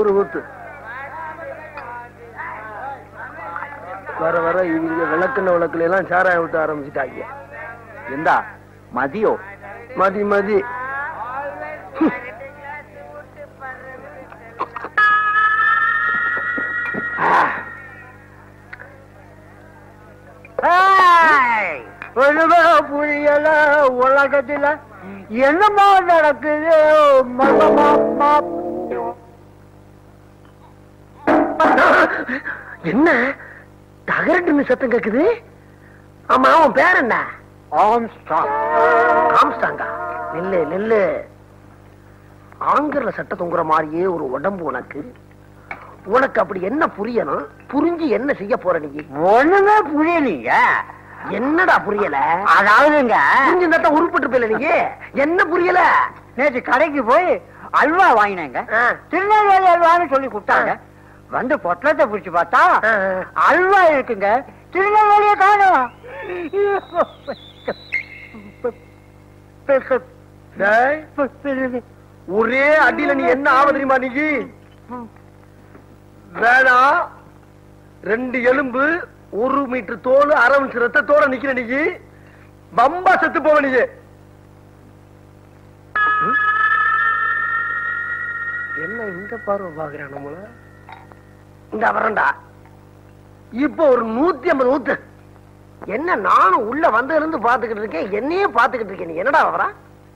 நூறு ஊத்து வர வர இவங்க விளக்குன விளக்குல எல்லாம் சாராயம் விட்டு ஆரம்பிச்சுட்டாங்க எந்தா மதியோ மதி மதி ஒண்ணுமே புரியல உலகத்துல என்னமா நடக்குது மர்மமா என்ன தகரட்டுன்னு சத்தம் கேக்குது ஆமா அவன் பேர் என்ன ஆம்ஸ்டாங் ஆம்ஸ்டாங்கா நில்லு நில்லு ஆங்கில சட்ட தொங்குற மாதிரியே ஒரு உடம்பு உனக்கு உனக்கு அப்படி என்ன புரியணும் புரிஞ்சு என்ன செய்ய போற நீ ஒண்ணுமே புரியலீங்க என்னடா புரியல அதாவதுங்க புரிஞ்சிருந்தா உருப்பிட்டு போயில நீ என்ன புரியல நேற்று கடைக்கு போய் அல்வா வாங்கினேங்க ஆ. திருநெல்வேலி அல்வான்னு சொல்லி கொடுத்தாங்க வந்து பொட்டலத்தை பிடிச்சு பார்த்தா ஆ. அல்வா இருக்குங்க திருநெல்வேலியை காணும் டேய், ஒரே அடியில நீ என்ன ஆவ தெரியுமா நீ வேணா ரெண்டு எலும்பு ஒரு மீட்டர் தோல் அரை இன்ச் ரத்தத்தோட நிக்கிற நீ பம்பா செத்து போவ நீ ம்? என்ன இந்த பார்வை பாக்குறான் நம்மள இந்த வரண்டா இப்போ ஒரு நூத்தி ஐம்பது ஊத்து என்ன நானும் உள்ள வந்ததுல இருந்து பாத்துக்கிட்டு இருக்கேன் என்னையே பாத்துக்கிட்டு இருக்கேன் நீ என்னடா வர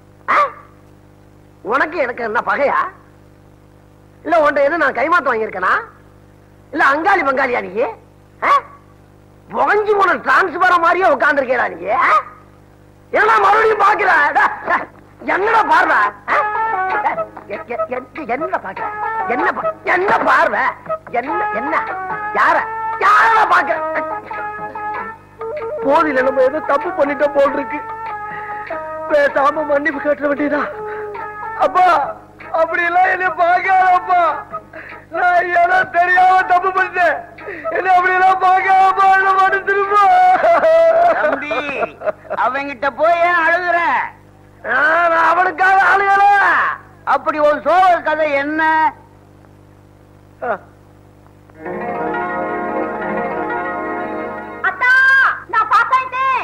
உனக்கு எனக்கு என்ன பகையா இல்ல உன்ட்ட எது நான் கைமாத்த வாங்கியிருக்கேனா இல்ல அங்காளி பங்காளியா நீ ஆ? புகஞ்சு போன டிரான்ஸ்பர மாதிரியே உட்காந்துருக்கேடா நீ ஆ? என்னடா மறுபடியும் பாக்குற டா, டா, என்னடா பார்வ ஆ? எ- எ- எ- என்ன பாக்குற என்ன பா- என்ன பார்வை என்ன என்ன யார யார பாக்குற போதில நம்ம ஏதோ தப்பு பண்ணிட்டோம் போல் இருக்கு பேசாம மன்னிப்பு கேட்ட வேண்டியதா அப்பா அப்படி எல்லாம் என்ன பாக்காதப்பா நான் ஏதோ தெரியாம தப்பு பண்ணிட்டேன் என்ன அப்படி எல்லாம் பாக்காதப்பா என்ன மன்னிச்சிருப்பா தம்பி அவங்கிட்ட போய் ஏன் அழுகுற நான் அவனுக்காக ஆளுகள அப்படி ஒரு சோக கதை என்ன அத்தா நான் பாஸ் ஆயிட்டேன்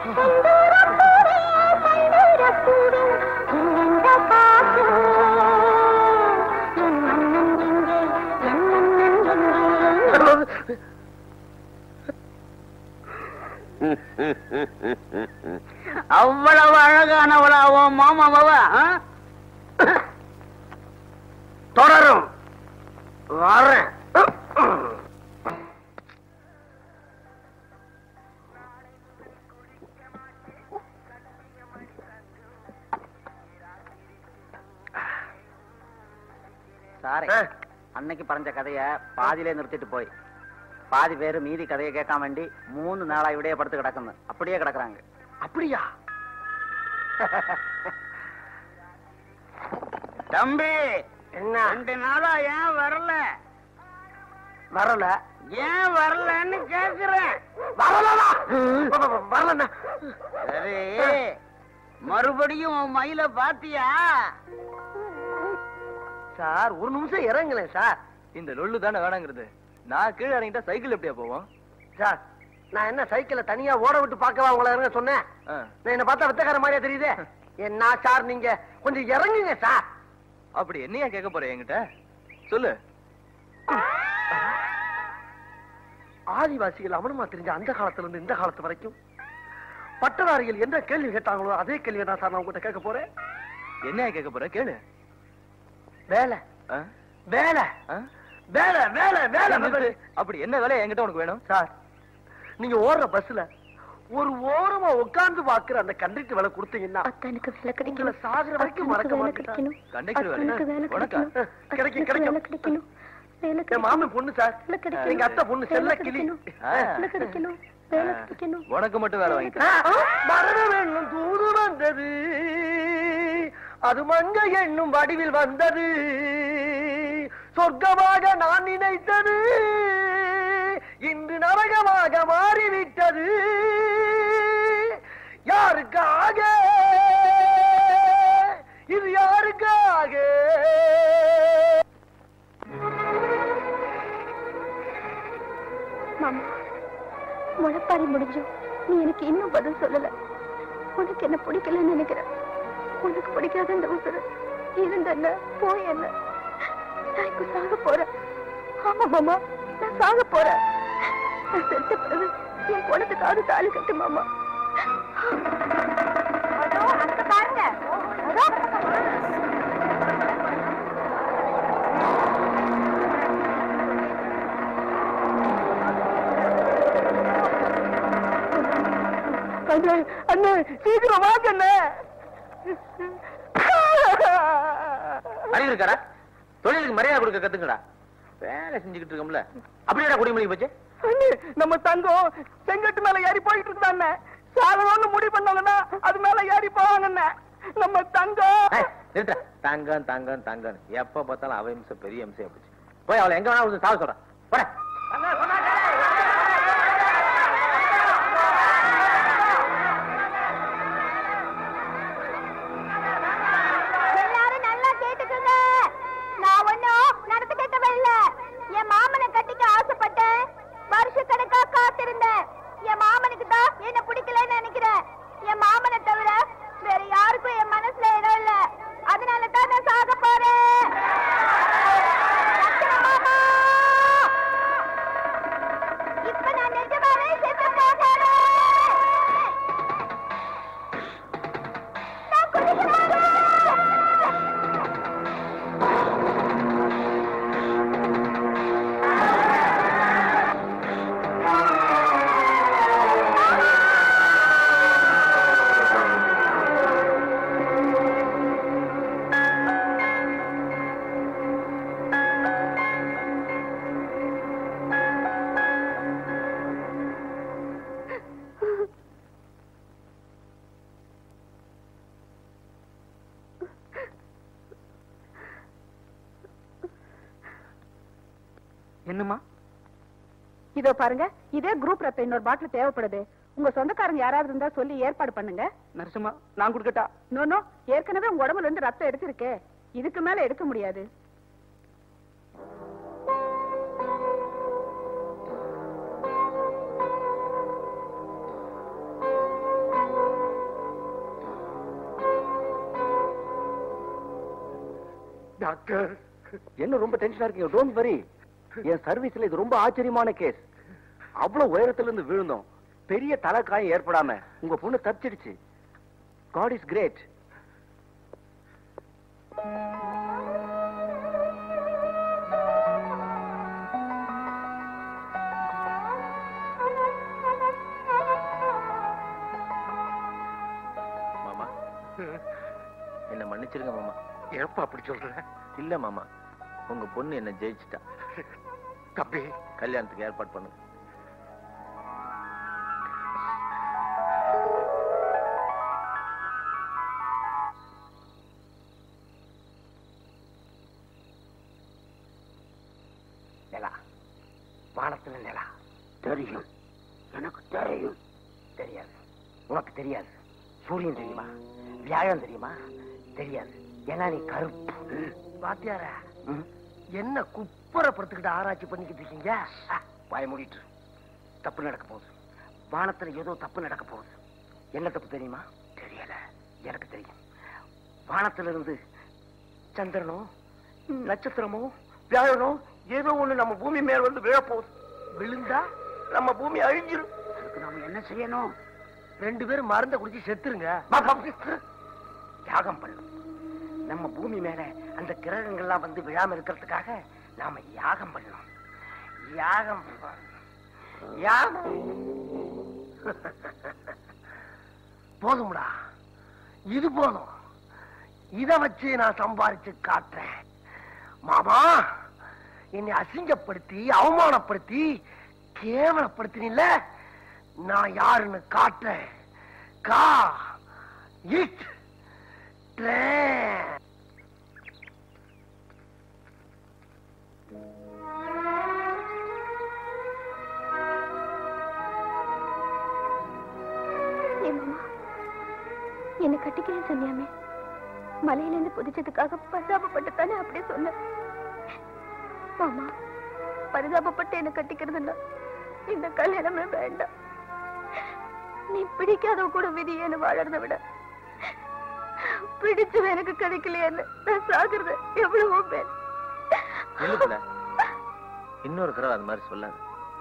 அவ்வளவு அழகானவளாவோ மாமாவ தொடரும் வரேன் சாரே ஆ. அன்னைக்கு பறஞ்ச கதைய பாதியிலே நிறுத்திட்டு போய் பாதி பேரு மீதி கதையை கேட்காம வேண்டி மூணு நாளா இவிடையே படுத்து கிடக்குன்னு அப்படியே கிடக்குறாங்க அப்படியா தம்பி என்ன ரெண்டு நாளா ஏன் வரல வரல ஏன் வரலன்னு கேக்குறேன் வரலடா வரலண்ணா சரி மறுபடியும் உன் மயில பாத்தியா சார் ஒரு நிமிஷம் இறங்குங்களேன் சார் இந்த லொல்லு தானே வேணாங்கிறது நான் கீழே இறங்கிட்டா சைக்கிள் எப்படியா போவோம் சார் நான் என்ன சைக்கிளை தனியா ஓட விட்டு பார்க்கவா உங்களை இறங்க சொன்னேன் ஆ. நான் என்ன பார்த்தா வித்தக்கார மாதிரியா தெரியுது என்ன சார் நீங்க கொஞ்சம் இறங்குங்க சார் அப்படி என்னையா கேட்க போற என்கிட்ட சொல்லு ஆதிவாசிகள் அவனுமா தெரிஞ்ச அந்த காலத்துல இருந்து இந்த காலத்து வரைக்கும் பட்டதாரிகள் என்ன கேள்வி கேட்டாங்களோ அதே கேள்வி தான் சார் நான் உங்ககிட்ட கேட்க போறேன் என்னையா கேட்க போற கேளு வேலை ஆ? வேலை ஆ? வேலை வேலை வேலை நிறுத்து. அப்படி என்ன வேலை என்கிட்ட உனக்கு வேணும் சார் நீங்க ஓடுற பஸ்ல ஒரு ஓரமா உட்கார்ந்து பாக்குற அந்த கண்டக்டர் வேலை கொடுத்தீங்கன்னா அத்தனுக்கு வேலை உங்களை கிடைக்கணும் சாகுற வரைக்கும் மறக்க மாட்டேன் கண்டக்டர் வேலை அத்தனுக்கு வேலை உனக்கா கிடைக்கணும் கிடைக்கும், அத்தனுக்கு வேலை கிடைக்கும். கிடைக்கணும் வேலை என் மாமன் பொண்ணு சார் வேலை கிடைக்கணும். எங்க அத்தை பொண்ணு செல்ல வேலை கிளி கிடைக்கணும். ஆ. வேலை கிடைக்கணும் வேலை ஆ. கிடைக்கணும் உனக்கு மட்டும் வேலை வாங்கி மரண வேணும் தூது வந்தது அது மங்க என்னும் வடிவில் வந்தது சொர்க்கமாக நான் நினைத்தது இன்று நரகமாக மாறிவிட்டது யாருக்காக இது யாருக்காக நீ எனக்கு இன்னும் பதில் சொல்லல உனக்கு என்ன பிடிக்கலன்னு நினைக்கிறேன் உனக்கு பிடிக்காத இந்த உசுறு இருந்த என்ன போய் என்ன நான் இப்ப சாக போறேன் ஆமா மாமா நான் சாக போறேன் நான் செத்த பிறகு என் குணத்துக்காவது தாலி கட்டு மாமா பாருங்க அண்ணே அண்ணே சீக்கிரம் வாங்க அண்ணே அறிவு இருக்காரா தொழிலுக்கு மரியாதை கொடுக்க கத்துங்கடா வேலை செஞ்சுக்கிட்டு இருக்கோம்ல அப்படியே குடிமொழி போச்சு அண்ணே நம்ம தங்கம் செங்கட்டு மேல ஏறி போயிட்டு இருந்தா அண்ணே சாகணும்னு முடிவு பண்ணாங்கன்னா அது மேல ஏறி போவாங்க அண்ணே நம்ம தங்கம் ஏய், நிறுத்துடா. தங்கம் தங்கம் தங்கம் எப்ப பார்த்தாலும் அவ இம்சை பெரிய இம்சையா போச்சு போய் அவளை எங்க வேணா சாக சொல்றேன் போட எல்லாரும் நல்லா கேட்டுக்கோங்க நான் ஒண்ணும் நடந்து கேட்டவன் இல்ல என் மாமனை கட்டிக்க ஆசைப்பட்டேன் வருஷ கணக்கா காத்திருந்தேன் என் மாமனுக்கு தான் என்ன பிடிக்கலன்னு நினைக்கிறேன் என் மாமனை தவிர வேற யாருக்கும் என் மனசுல இடம் இல்ல அதனால தான் நான் சாக போறேன் ரத்தின மாமா! இப்ப நான் நிஜமாவே செத்து போகிறேன் நான் குடிக்கிறேன் என்னம்மா இதோ பாருங்க இதே குரூப் ரத்தம் இன்னொரு பாட்டில் தேவைப்படுது உங்க சொந்தக்காரங்க யாராவது இருந்தா சொல்லி ஏற்பாடு பண்ணுங்க நரசிம்மா நான் கொடுக்கட்டா நோ நோ ஏற்கனவே உங்க உடம்புல இருந்து ரத்தம் எடுத்திருக்கே இதுக்கு மேல எடுக்க முடியாது டாக்டர் என்ன ரொம்ப டென்ஷனா இருக்கீங்க டோன்ட் வரி என் சர்வீஸ்ல இது ரொம்ப ஆச்சரியமான கேஸ் அவ்வளவு உயரத்துல இருந்து விழுந்தோம் பெரிய தலைக்காயம் ஏற்படாம உங்க பொண்ணு தப்பிச்சிடுச்சு காட் இஸ் கிரேட் மாமா என்ன மன்னிச்சிருங்க மாமா ஏப்பா அப்படி சொல்ற இல்ல மாமா உங்க பொண்ணு என்ன ஜெயிச்சிட்டா தம்பி கல்யாணத்துக்கு ஏற்பாடு பண்ணு நிலா வானத்துல நிலா தெரியும் எனக்கு தெரியும் தெரியாது உனக்கு தெரியாது சூரியன் தெரியுமா வியாழம் தெரியுமா தெரியாது ஏன்னா நீ கருப்பு பாத்தியார என்ன குப்பரப்படுத்திக்கிட்டு ஆராய்ச்சி பண்ணிக்கிட்டு இருக்கீங்க வாய மூடிட்டு இரு. தப்பு நடக்க போகுது வானத்துல ஏதோ தப்பு நடக்க போகுது என்ன தப்பு தெரியுமா தெரியல எனக்கு தெரியும் வானத்துல இருந்து சந்திரனோ நட்சத்திரமோ வியாழனோ ஏதோ ஒண்ணு நம்ம பூமி மேல் வந்து விழப்போகுது விழுந்தா நம்ம பூமி அழிஞ்சிரும் அதுக்கு நாம என்ன செய்யணும் ரெண்டு பேரும் மருந்த குடிச்சு செத்துருங்க யாகம் பண்ணணும் நம்ம பூமி மேல அந்த கிரகங்கள்லாம் வந்து விழாம இருக்கிறதுக்காக நாம யாகம் பண்ணணும் யாகம் பண்ணணும். யாகம் போதும்டா இது போதும் இத வச்சு நான் சம்பாரிச்சு காட்டுறேன் மாமா என்னை அசிங்கப்படுத்தி அவமானப்படுத்தி கேவலப்படுத்தினில்ல நான் யாருன்னு காட்டுறேன் கா இட் ட்ரேன் ஏன் மாமா என்ன கட்டிக்கிறேன்னு சொன்னியாமே மலையில இருந்து புதிச்சதுக்காக பரிதாபப்பட்டு தானே அப்படி சொன்ன மாமா பரிதாபப்பட்டு என்ன கட்டிக்கிறதுன்னா இந்த கல்யாணமே வேண்டாம் நீ பிடிக்காதவ கூட விதியேன்னு வாழறத விட பிடிச்சவன் எனக்கு கிடைக்கலையேன்னு நான் சாகுறது எவ்வளவோ பேர் நில்லுப்புல இன்னொரு தடவை அது மாதிரி சொல்லாது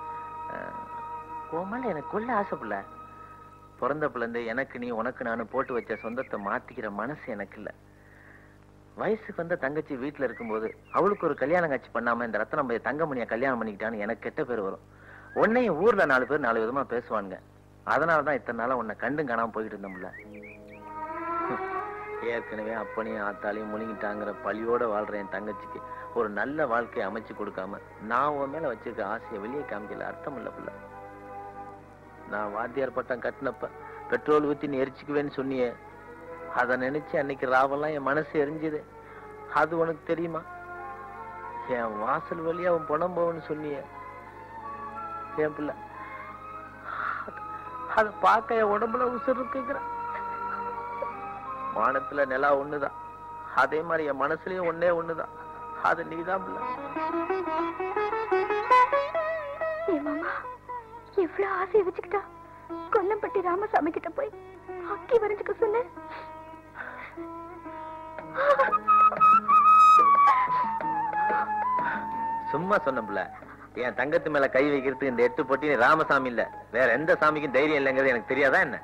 உன் எனக்கு கொல்ல ஆசைப்புல பிறந்த பிள்ளைந்து எனக்கு நீ உனக்கு நானு போட்டு வச்ச சொந்தத்தை மாத்திக்கிற மனசு எனக்கு இல்ல வயசுக்கு வந்த தங்கச்சி வீட்டுல இருக்கும்போது அவளுக்கு ஒரு கல்யாணம் காட்சி பண்ணாம இந்த ரத்தனம் போய் தங்கமணியை கல்யாணம் பண்ணிக்கிட்டான்னு எனக்கு கெட்ட பேர் வரும் உன்னையும் ஊர்ல நாலு பேர் நாலு விதமா பேசுவானுங்க அதனாலதான் இத்தனை நாளா உன்னை கண்டும் காணாம போயிட்டு இருந்தோம்ல ஏற்கனவே அப்பனையும் ஆத்தாலையும் முழுங்கிட்டாங்கிற பழியோட வாழ்ற என் தங்கச்சிக்கு ஒரு நல்ல வாழ்க்கையை அமைச்சு கொடுக்காம நான் உன் மேல வச்சிருக்க ஆசையை வெளியே காமிக்கல அர்த்தம் இல்ல புள்ள நான் வாத்தியார் பட்டம் கட்டினப்ப பெட்ரோல் ஊத்தி நீ எரிச்சுக்குவேன்னு சொன்னியே அதை நினைச்சு அன்னைக்கு ராவெல்லாம் என் மனசு எரிஞ்சுது அது உனக்கு தெரியுமா என் வாசல் வழியா அவன் பணம் போவன்னு சொன்னியே என் பிள்ளை அதை பார்க்க என் உடம்புல உசுர் இருக்குங்கிற வானத்துல நிலா ஒண்ணுதான் அதே மாதிரி என் மனசுலயும் ஒண்ணே ஒண்ணுதான் அது நீதான் பிள்ளை என் மாமா எவ்வளவு ஆசையை வச்சுக்கிட்டா கொல்லம்பட்டி ராமசாமி கிட்ட போய் அக்கி வரைஞ்சுக்க சொன்ன சும்மா சொன்னப்புல என் தங்கத்து மேல கை வைக்கிறதுக்கு இந்த எட்டு பொட்டி ராமசாமி இல்ல வேற எந்த சாமிக்கும் தைரியம் இல்லைங்கிறது எனக்கு தெரியாதா என்ன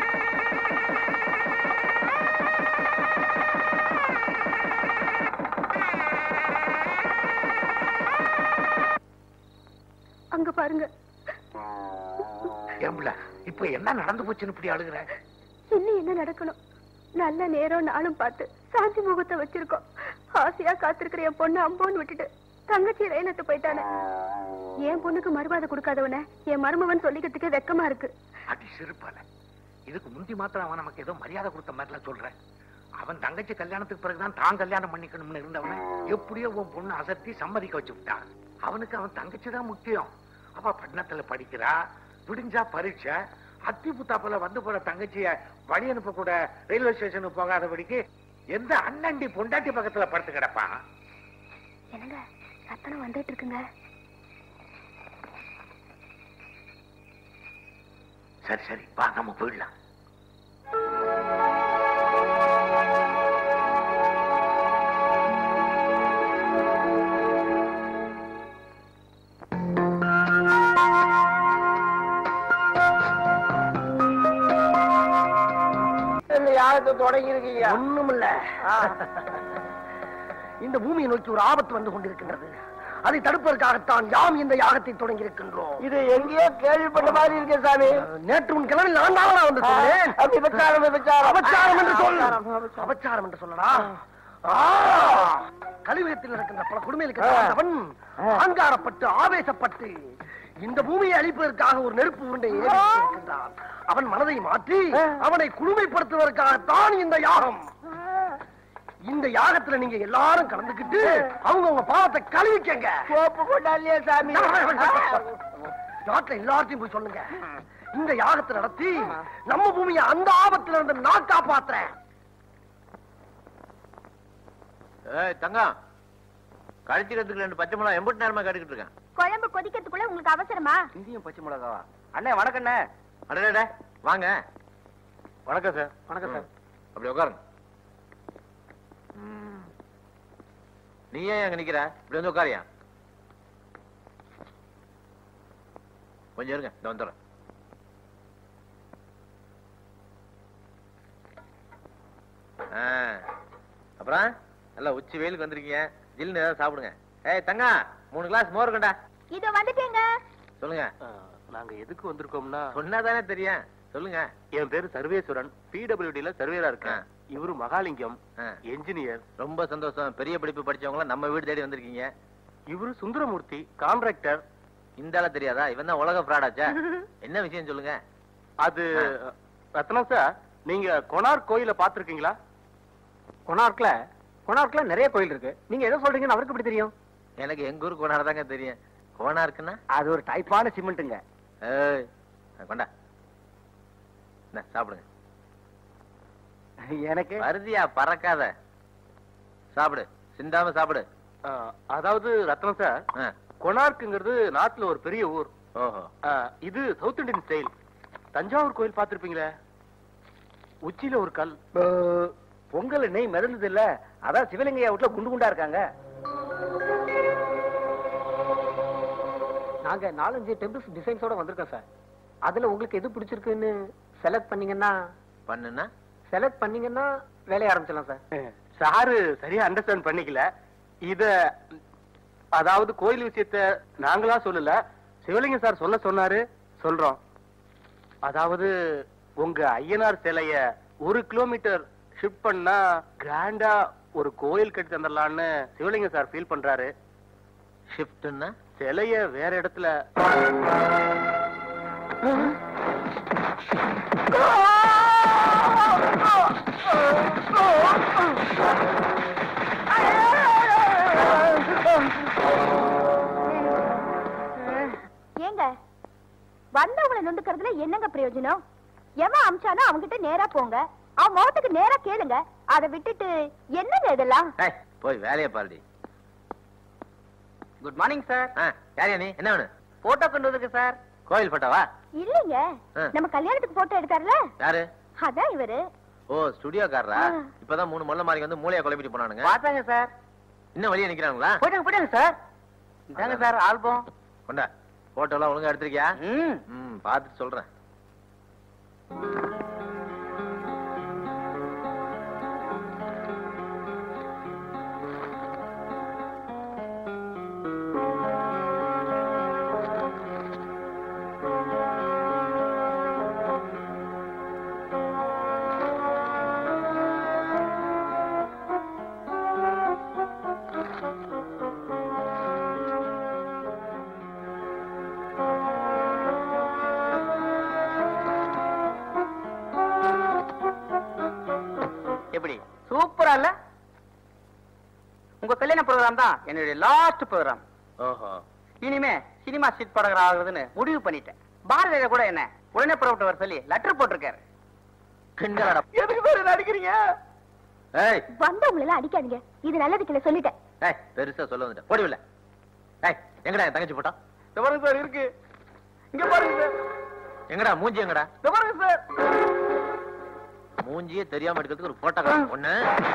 அங்க பாருங்க ஏம்புல இப்ப என்ன நடந்து போச்சுன்னு இப்படி அழுகுற இன்னும் என்ன நடக்கணும் நல்ல நேரம் நாளும் பார்த்து சாந்தி முகத்தை வச்சிருக்கோம் ஆசையா காத்திருக்கிற என் பொண்ணு அம்போன்னு விட்டுட்டு தங்கச்சி ரயிலத்து போயிட்டானே என் பொண்ணுக்கு மறுவாதை கொடுக்காதவன என் மருமவன் சொல்லிக்கிறதுக்கே வெக்கமா இருக்கு அடி சிறுப்பால இதுக்கு முந்தி மாத்திரம் அவன் நமக்கு ஏதோ மரியாதை கொடுத்த மாதிரிலாம் சொல்றேன் அவன் தங்கச்சி கல்யாணத்துக்கு பிறகுதான் தான் கல்யாணம் பண்ணிக்கணும்னு இருந்தவன எப்படியோ உன் பொண்ணு அசத்தி சம்மதிக்க வச்சு விட்டான் அவனுக்கு அவன் தங்கச்சி தான் முக்கியம் அவ பட்டணத்துல படிக்கிறா விடிஞ்சா பரீட்சை அத்தி புத்தாப்புல வந்து போற தங்கச்சிய வழி அனுப்ப கூட ரயில்வே ஸ்டேஷனுக்கு போகாதபடிக்கு எந்த அண்ணண்டி பொண்டாட்டி பக்கத்துல படுத்து கிடப்பான் என்னங்க ரத்தனம் வந்துட்டு இருக்குங்க சரி சரி வா நம்ம போயிடலாம் யாருக்கு தொடங்கி இருக்கீங்க ஒண்ணுமில்ல இந்த பூமியை நோக்கி ஒரு ஆபத்து வந்து கொண்டிருக்கின்றது அதை தடுப்பதற்காகத்தான் யாம் இந்த யாகத்தை தொடங்கி இருக்கின்றோம் இது எங்கேயோ கேள்விப்பட்ட மாதிரி இருக்கு சாமி நேற்று உன் கிழமை நான் தானா வந்து சொன்னேன் விபச்சாரம் விபச்சாரம் அபச்சாரம் என்று சொல் அபச்சாரம் என்று சொல்லடா ஆ, கலியுகத்தில் நடக்கின்ற பல கொடுமைகளுக்கு அவன் அங்காரப்பட்டு ஆவேசப்பட்டு இந்த பூமியை அழிப்பதற்காக ஒரு நெருப்பு உருண்டை இருக்கின்றான் அவன் மனதை மாற்றி அவனை குளுமைப்படுத்துவதற்காகத்தான் இந்த யாகம் இந்த யாகத்துல நீங்க எல்லாரும் கலந்துக்கிட்டு அவங்க உங்க பாவத்தை கழுவிக்கங்க சோப்பு கொண்டாலியா சாமி நாட்டுல எல்லாத்தையும் போய் சொல்லுங்க இந்த யாகத்தை நடத்தி நம்ம பூமியை அந்த ஆபத்துல இருந்து நான் காப்பாத்துறேன் ஏய் தங்கம் கழிச்சுக்கிறதுக்கு ரெண்டு பச்சை மிளகா எம்பட்டு நேரமா கடிக்கிட்டு இருக்கேன் குழம்பு கொதிக்கிறதுக்குள்ள உங்களுக்கு அவசரமா இந்தியும் பச்சை மிளகாவா அண்ணே வணக்கண்ணே அடடே வாங்க வணக்கம் சார் வணக்கம் சார் அப்படி உட்காருங்க நீ ஏன் அங்க நிக்கிற இப்படி வந்து உட்காரியா கொஞ்சம் இருங்க இந்த வந்துடுறேன் ஆ, அப்புறம் நல்லா உச்சி வெயிலுக்கு வந்திருக்கீங்க ஜில்லுன்னு ஏதாவது சாப்பிடுங்க ஏய் தங்கா மூணு கிளாஸ் மோர் கண்டா இதோ வந்துட்டேங்க சொல்லுங்க நாங்க எதுக்கு வந்திருக்கோம்னா சொன்னாதானே தெரியும் சொல்லுங்க என் பேரு சர்வேஸ்வரன் பிடபிள்யூடில சர்வேரா இருக்கேன் ஆ. இவரு மகாலிங்கம் ஆ, என்ஜினியர் ரொம்ப சந்தோஷம் பெரிய படிப்பு படிச்சவங்கள நம்ம வீடு தேடி வந்திருக்கீங்க இவரு சுந்தரமூர்த்தி கான்ட்ராக்டர் இந்த ஆள தெரியாதா இவன் தான் உலக ஃப்ராடாச்சா என்ன விஷயம் சொல்லுங்க அது ரத்னம் சார் நீங்க கொனார்க் கோயில பாத்திருக்கீங்களா கொனார்க்ல கொனார்க்ல நிறைய கோயில் இருக்கு நீங்க எதை சொல்றீங்கன்னு அவருக்கு எப்படி தெரியும் எனக்கு எங்க ஊர் கோனார் தாங்க தெரியும் கோனா இருக்குன்னா அது ஒரு டைப்பான சிமெண்ட்டுங்க ஏய் அஹ் கொண்டா இந்தா, சாப்பிடுங்க எனக்கு வருதியா பறக்காத சாப்பிடு சிந்தாம சாப்பிடு ஆ, அதாவது ரத்னம் சார் ஆ, கொனார்க்குங்கிறது நாட்டுல ஒரு பெரிய ஊர் ஓஹோ ஆ, இது சவுத் இந்தியன் ஸ்டைல் தஞ்சாவூர் கோயில் பார்த்திருப்பீங்களே உச்சியில ஒரு கல் பொங்கல் நெய் மிதந்தது இல்ல அதான் சிவலிங்கையா வீட்டுல குண்டு குண்டா இருக்காங்க நாங்க நாலஞ்சு டெம்பிள்ஸ் டிசைன்ஸோட வந்திருக்கோம் சார் அதுல உங்களுக்கு எது பிடிச்சிருக்குன்னு செலக்ட் பண்ணீங்கன்னா பண்ணுனா செலக்ட் பண்ணீங்கன்னா வேலைய ஆரம்பிச்சிடலாம் சார் சாரு சரியா அண்டர்ஸ்டாண்ட் பண்ணிக்கல இத அதாவது கோயில் விஷயத்த நாங்களா சொல்லல சிவலிங்கம் சார் சொல்ல சொன்னாரு சொல்றோம் அதாவது உங்க ஐயனார் சிலைய ஒரு கிலோமீட்டர் ஷிஃப்ட் பண்ணா கிராண்டா ஒரு கோயில் கட்டி தந்துடலான்னு சிவலிங்கம் சார் ஃபீல் பண்றாரு ஷிஃப்ட்னா சிலைய வேற இடத்துல ஏங்க வந்தவங்களை நொந்துக்கிறதுல என்னங்க பிரயோஜனம் எவன் அமிச்சானோ அவன்கிட்ட நேரா போங்க அவன் முகத்துக்கு நேரா கேளுங்க அதை விட்டுட்டு என்னங்க இதெல்லாம் ஏய், போய் வேலையை பாருடி குட் மார்னிங் சார் ஆ, யாரையா நீ என்ன வேணும் போட்டோ கொண்டு வந்திருக்கு சார் கோயில் போட்டோவா இல்லைங்க ஆ. நம்ம கல்யாணத்துக்கு போட்டோ எடுத்தாருல யாரு அதான் இவரு ஓ ஸ்டுடியோக்காரரா ஆ. இப்பதான் மூணு மொல்ல மாதிரி வந்து மூளைய குழப்பிட்டு போனானுங்க பார்த்தாங்க சார் இன்னும் வெளியே நிக்கிறாங்களா போயிட்டாங்க போயிட்டாங்க சார் இதாங்க சார் ஆல்பம் கொண்டா போட்டோ எல்லாம் ஒழுங்கா எடுத்திருக்கியா ம் ம் பார்த்துட்டு சொல்றேன் எப்படி சூப்பரா இல்ல உங்க கல்யாண ப்ரோக்ராம் தான் என்னுடைய லாஸ்ட் ப்ரோக்ராம் ஓஹோ இனிமே சினிமா சீட் படகர் ஆகுறதுன்னு முடிவு பண்ணிட்டேன் பாரதியார் கூட என்ன உடனே புறப்பட்டு வர சொல்லி லெட்டர் போட்டிருக்காரு கிண்டலடா எதுக்கு பேர் நடிக்கிறீங்க ஏய் வந்தவங்களை எல்லாம் அடிக்காதீங்க இது நல்லதுக்கு இல்ல சொல்லிட்டேன் ஏய் பெருசா சொல்ல வந்துட்டேன் போடுவில்ல ஏய் எங்கடா என் தங்கச்சி போட்டா இந்த பாருங்க சார் இருக்கு இங்க பாருங்க சார் எங்கடா மூஞ்சி எங்கடா இந்த பாருங்க சார் மூஞ்சியே தெரியாம எடுக்கிறதுக்கு ஒரு போட்டோ ஒண்ணு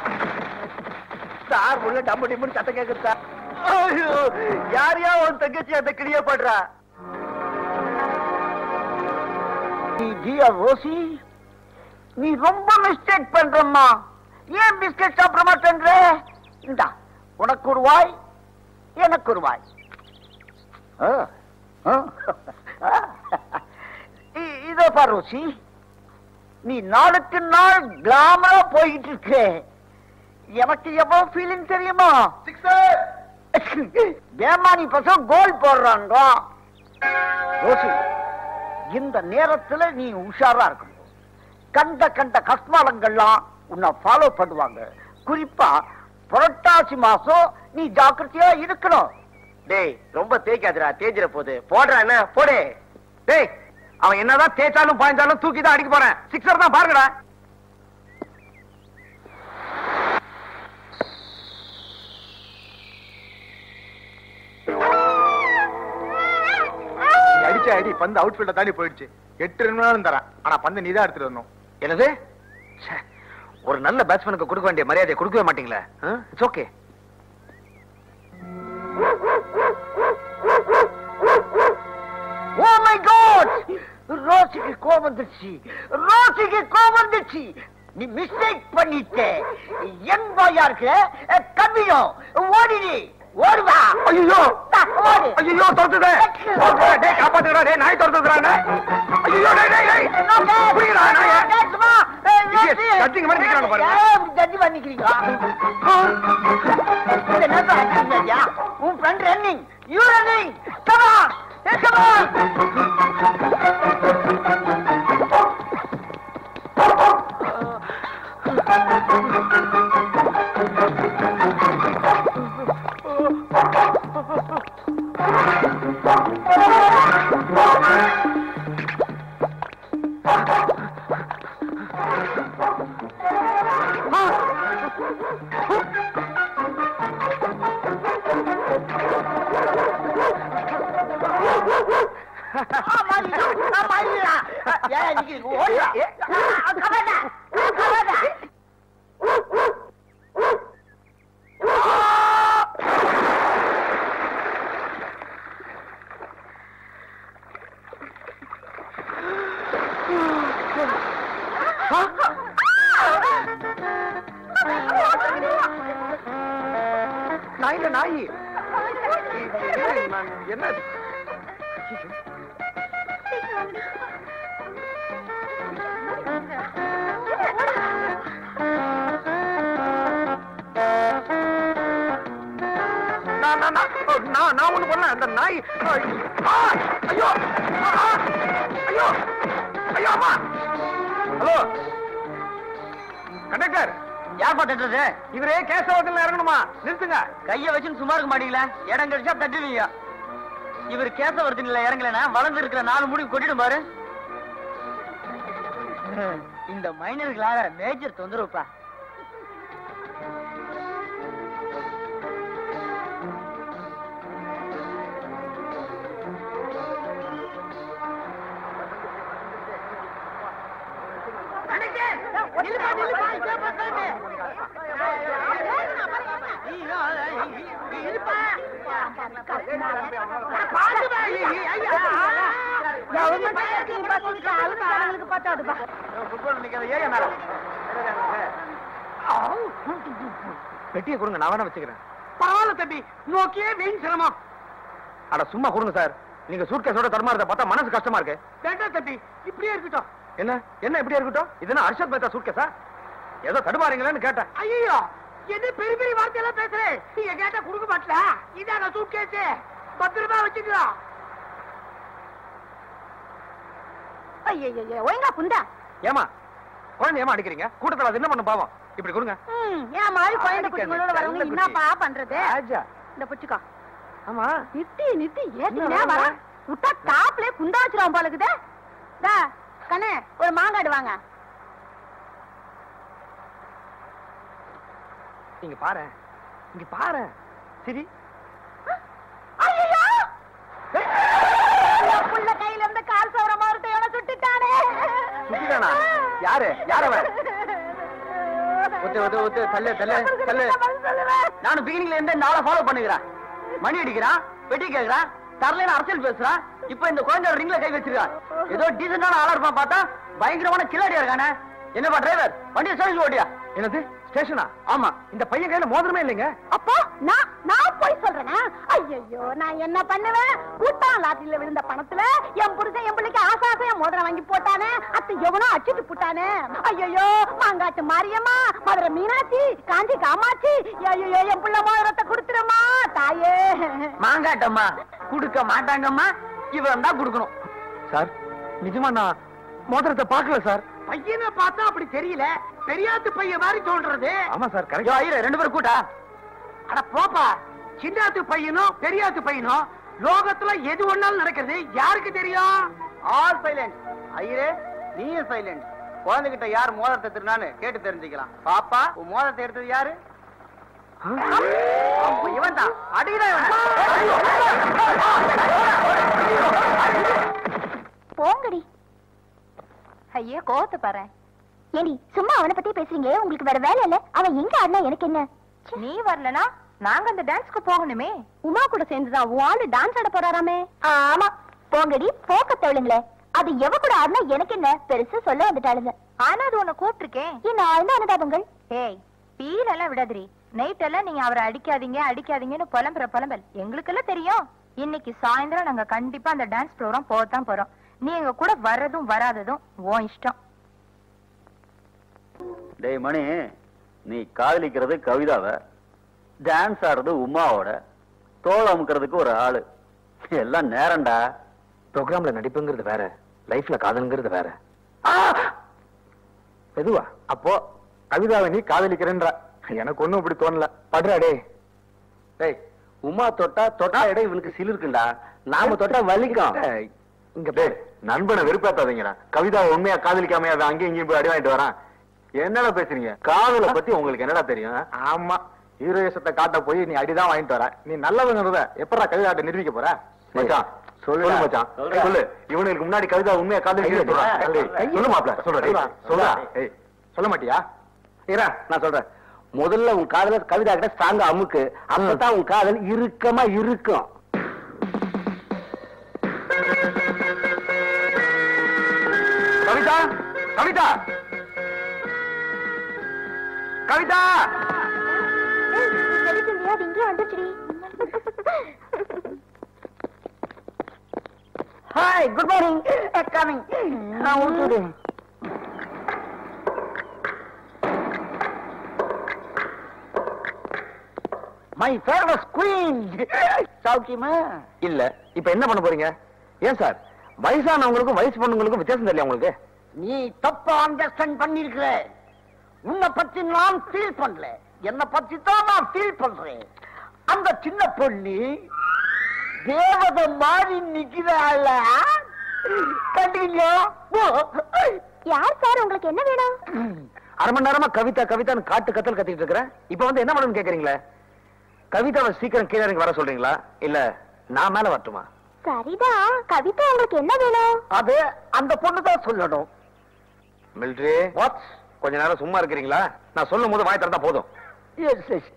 சார் உள்ள டம்பு டிம்புன்னு சத்தம் கேக்குது சார் ஐயோ யார் யா உன் தங்கச்சி அந்த கிளிய படுறா ரோசி நீ ரொம்ப மிஸ்டேக் பண்றம்மா ஏன் பிஸ்கட் சாப்பிட மாட்டேன்ற இந்தா உனக்கு ஒரு வாய் எனக்கு ஒரு வாய் ஆ, ஆ. இ- இதோ பாரு ரோசி நீ நாளுக்கு நாள் கிளாமரா போயிட்டு இருக்க எனக்கு எவ்வளவு ஃபீலிங் தெரியுமா ஏமானி பசங்க கோல் போடுறாங்க ரோசி இந்த நேரத்துல நீ உஷாரா இருக்கணும் கண்ட கண்ட கஸ்மாலங்கள்லாம் உன்னை ஃபாலோ பண்ணுவாங்க குறிப்பா புரட்டாசி மாசம் நீ ஜாக்கிரதையா இருக்கணும் டேய் ரொம்ப தேய்க்காதுடா தேய்ச்சிட போகுது போடுற என்ன போடு டேய் அவன் என்னதான் தேய்ச்சாலும் பாய்ந்தாலும் தூக்கி தான் அடிக்க போறேன் சிக்ஸர் தான் பாருங்கடா நீ அடிச்ச அடி பந்து அவுட் ஃபீல்ட தாண்டி போயிடுச்சு எட்டு ரன் வேணாலும் தரேன் ஆனா பந்து நீ தான் எடுத்துட்டு வரணும் என்னது ச்சே, ஒரு நல்ல பேட்ஸ்மேனுக்கு கொடுக்க வேண்டிய மரியாதையை கொடுக்கவே மாட்டீங்களே it's okay oh my god ரோசிக்கு கோபம் வந்துருச்சு ரோசிக்கு கோபம் வந்துருச்சு நீ மிஸ்டேக் பண்ணிட்ட என் பாயா இருக்க கம்மியும் ஓடிடி ஓடுவா ஐயோ ஓடு ஐயோ தோத்துதே டேய் காப்பாத்துடா டேய் நாய் தோத்துறானே ஐயோ டேய் டேய் டேய் புடிங்கடா நாயே கட்டிங்க மாதிரி நிக்கறாங்க பாருங்க ஜட்ஜி பண்ணிக்கிறீங்களா இது என்ன ஆக்டிங் ஐயா உன் friend running you running come on come on ஓடியா. கவலை கவலை நாயில நாய் என்ன நான் நான் நான் ஓ, நான் நான் ஒண்ணு பண்ணல அந்த நாய் ஆ, ஐயோ ஆ, ஆ, ஐயோ ஐயோ அம்மா ஹலோ கண்டக்டர் யார் பாத்துட்டு இவரே கேசவத்தில் இறங்கணுமா நிறுத்துங்க கைய வச்சுன்னு சும்மா இருக்க மாட்டீங்களா இடம் கிடைச்சா தட்டுவீங்க இவர் கேசவரத்தினில இறங்கலனா வளர்ந்து இருக்கிற நாலு முடி கொட்டிடும் பாரு இந்த மைனர்களால மேஜர் தொந்தரவுப்பா பெட்டியை கொடுங்க நான் வேணா வச்சுக்கிறேன் பரவாயில்ல தம்பி நோக்கியே வீண் சிரமம் அட சும்மா கொடுங்க சார் நீங்க சூட்கேஸோட தடுமாறத பார்த்தா மனசு கஷ்டமா இருக்கு வேண்டாம் தம்பி இப்படியே இருக்கட்டும் என்ன என்ன இப்படியே இருக்கட்டும் இது என்ன அர்ஷத் மேத்தா சூட்கேஸா ஏதோ தடுமாறீங்களேன்னு கேட்டேன் ஐயோ என்ன பெரிய பெரிய வார்த்தையெல்லாம் பேசுறேன் நீங்க கேட்டா கொடுக்க மாட்டல இதாங்க சூட்கேஸ் பத்திரமா வச்சுக்கலாம் ஐயோ ஒழுங்கா புந்தா ஏமா குழந்தை ஏமா அடிக்கிறீங்க கூட்டத்துல அது என்ன பண்ண பாவம் இப்படி கொடுங்க ம், ஏன் மாதிரி குழந்தை குட்டிகளோட வரவங்க நல்ல என்னப்பா பண்றது ராஜா இந்த புச்சுக்கோ ஆமா நிறுத்தி நிறுத்தி ஏத்தினே என்ன வர வர? விட்டா டாப்ல குண்டா வச்சிருவோம் போல இருக்குதே டா கண்ணே ஒரு மாங்காடு வாங்க இங்க பாரு இங்க பாரு சரி ஐயோ புள்ள கையில இருந்து கால் சவர மாறுட்டு எவன சுட்டுட்டானே சுட்டுட்டானா? யாரு? யார் அவன்? ஒத்து, ஒத்து, ஒத்து, தள்ளு, தள்ளு, தள்ளு. நானும் பிகினிங்ல இருந்து நாளை ஃபாலோ பண்ணுகிறேன் மணி அடிக்கிறான் வெட்டி கேக்குறான் தரலைன்னு அரசியல் பேசுறான் இப்ப இந்த குழந்தை ரிங்ல கை வச்சிருக்கான் ஏதோ டீசென்டான ஆளா இருப்பான் பார்த்தா பயங்கரமான கில்லாடியா இருக்கானே என்னப்பா டிரைவர் வண்டியை சொல்லி ஓட்டியா என்னது ஸ்டேஷனா ஆமா இந்த பையன் கையில மோதிரமே இல்லைங்க அப்போ நான் நான் போய் சொல்றேனா ஐயோ நான் என்ன பண்ணுவேன் கூட்டம் லாட்டில விழுந்த பணத்துல என் புருஷன் என் பிள்ளைக்கு ஆசை ஆசையா மோதிரம் வாங்கி போட்டானே அத்தை எவனோ அச்சிட்டு போட்டானே ஐயோ மாங்காட்டு மாரியம்மா மதுரை மீனாட்சி காஞ்சி காமாட்சி ஐயோ என் பிள்ளை மோதிரத்தை கொடுத்துருமா தாயே மாங்காட்டம்மா குடுக்க மாட்டாங்கம்மா இவன் தான் குடுக்கணும் சார் நிஜமா நான் மோதிரத்தை பார்க்கல சார் பையனை பார்த்தா அப்படி தெரியல பெரியாத்து பையன் மாதிரி தோன்றது ஆமா சார் ஐயோ கரெக்ட் ஐயரே ரெண்டு பேரும் கூட்டா அட போப்பா சின்னாத்து பையனும் பெரியாத்து பையனும் லோகத்துல எது ஒண்ணாலும் நடக்கிறது யாருக்கு தெரியும் ஆல் சைலண்ட் ஐயரே நீயும் சைலண்ட் குழந்தைகிட்ட யார் மோதிரத்தை திருநான்னு கேட்டு தெரிஞ்சுக்கலாம் பாப்பா உன் மோதிரத்தை எடுத்தது யாரு இவன் தான் போங்கடி ஐயோ கோவத்தை பாரு ஏடி சும்மா அவனை பத்தி பேசுறீங்க உங்களுக்கு வேற வேலை இல்ல அவன் எங்க ஆடினா எனக்கு என்ன நீ வரலனா நாங்க அந்த டான்ஸ்க்கு போகணுமே உமா கூட சேர்ந்துதான் உன் ஆளு டான்ஸ் ஆட போறாராமே ஆமா போங்கடி போக்க தவளுங்களே அது எவ கூட ஆடினா எனக்கு என்ன பெருசா சொல்ல வந்துட்டாளுங்க ஆனா அது உன்னை கூப்பிட்டுருக்கேன் என்ன ஆழ்ந்த அனுதாபங்கள் ஏய் பீலெல்லாம் விடாதிரி நைட் எல்லாம் நீங்க அவரை அடிக்காதீங்க அடிக்காதீங்கன்னு புலம்புற புலம்பல் எங்களுக்கெல்லாம் தெரியும் இன்னைக்கு சாயந்தரம் நாங்க கண்டிப்பா அந்த டான்ஸ் ப்ரோக்ராம் போகத்தான் போறோம் நீ எங்க கூட வர்றதும் வராததும் உன் இஷ்டம் டேய் மணி நீ காதலிக்கிறது கவிதாவ டான்ஸ் ஆடுறது உமாவோட தோல் அமுக்கிறதுக்கு ஒரு ஆளு எல்லாம் நேரம்டா ப்ரோக்ராம்ல நடிப்புங்கிறது வேற லைஃப்ல காதலுங்கிறது வேற எதுவா அப்போ கவிதாவை நீ காதலிக்கிறேன்ற எனக்கு ஒண்ணும் இப்படி தோணல படுறா டே டேய் உமா தொட்டா தொட்டா இடம் இவனுக்கு சிலிருக்குண்டா நாம தொட்டா வலிக்கும் இங்க பேர் நண்பனை வெறுப்பேத்தாதீங்கடா கவிதாவை உண்மையா காதலிக்காம அவன் அங்கேயும் இங்கேயும் போய் அடி வாங்கிட்டு வரான் என்னடா பேசுறீங்க காதலை பத்தி உங்களுக்கு என்னடா தெரியும் ஆமா ஹீரோயிசத்தை காட்ட போய் நீ அடிதான் வாங்கிட்டு வர நீ நல்லவங்கிறத எப்படா கவிதாட்ட நிரூபிக்க போற மச்சான் சொல்லு சொல்லுடா. மச்சான் சொல்றா. ஏய், சொல்லு இவனுக்கு முன்னாடி கவிதா உண்மையா காதல் கையை சொல்றா எடுடா. ஏய், கையை சொல்லு மாப்ள சொல்றா சொல்றா. சொல்றா சொல்றா. ஏய் சொல்ல மாட்டியா இரா நான் சொல்றேன் முதல்ல உன் காதல கவிதா கிட்ட ஸ்ட்ராங்கா அமுக்கு அப்பதான் உன் காதல் இறுக்கமா இருக்கும் கவிதா கவிதா கவிதா சொல்லிட்டு இல்லையா அது இங்கே வந்துச்சுடி ஹாய் குட் மார்னிங் கமிங் நான் விட்டுடு மை ஃபேவரட் குயின் சௌக்கியமா இல்ல இப்ப என்ன பண்ண போறீங்க ஏன் சார் வயசானவங்களுக்கும் வயசு பொண்ணுங்களுக்கும் வித்தியாசம் தெரியல உங்களுக்கு நீ தப்பா அண்டர்ஸ்டாண்ட் பண்ணிருக்கிற உன்னை பத்தி நான் ஃபீல் பண்ணல என்ன பத்தி தான் நான் ஃபீல் பண்றேன் அந்த சின்ன பொண்ணு தேவதை மாதிரி நிக்கிறாள் கண்டிங்க யார் சார் உங்களுக்கு என்ன வேணும் அரை மணி நேரமா கவிதா கவிதான்னு காட்டு கத்தல் கத்திட்டு இருக்கிறேன் இப்ப வந்து என்ன பண்ணணும்னு கேக்குறீங்களே கவிதாவை சீக்கிரம் கீழே இறங்கி வர சொல்றீங்களா இல்ல நான் மேல வரட்டுமா சரிதான் கவிதா உங்களுக்கு என்ன வேணும் அது அந்த பொண்ணு தான் சொல்லணும் மிலிட்ரி வாட்ஸ் கொஞ்ச நேரம் சும்மா இருக்கிறீங்களா நான் சொல்லும் போது வாய் திறந்தா போதும் எஸ் எஸ்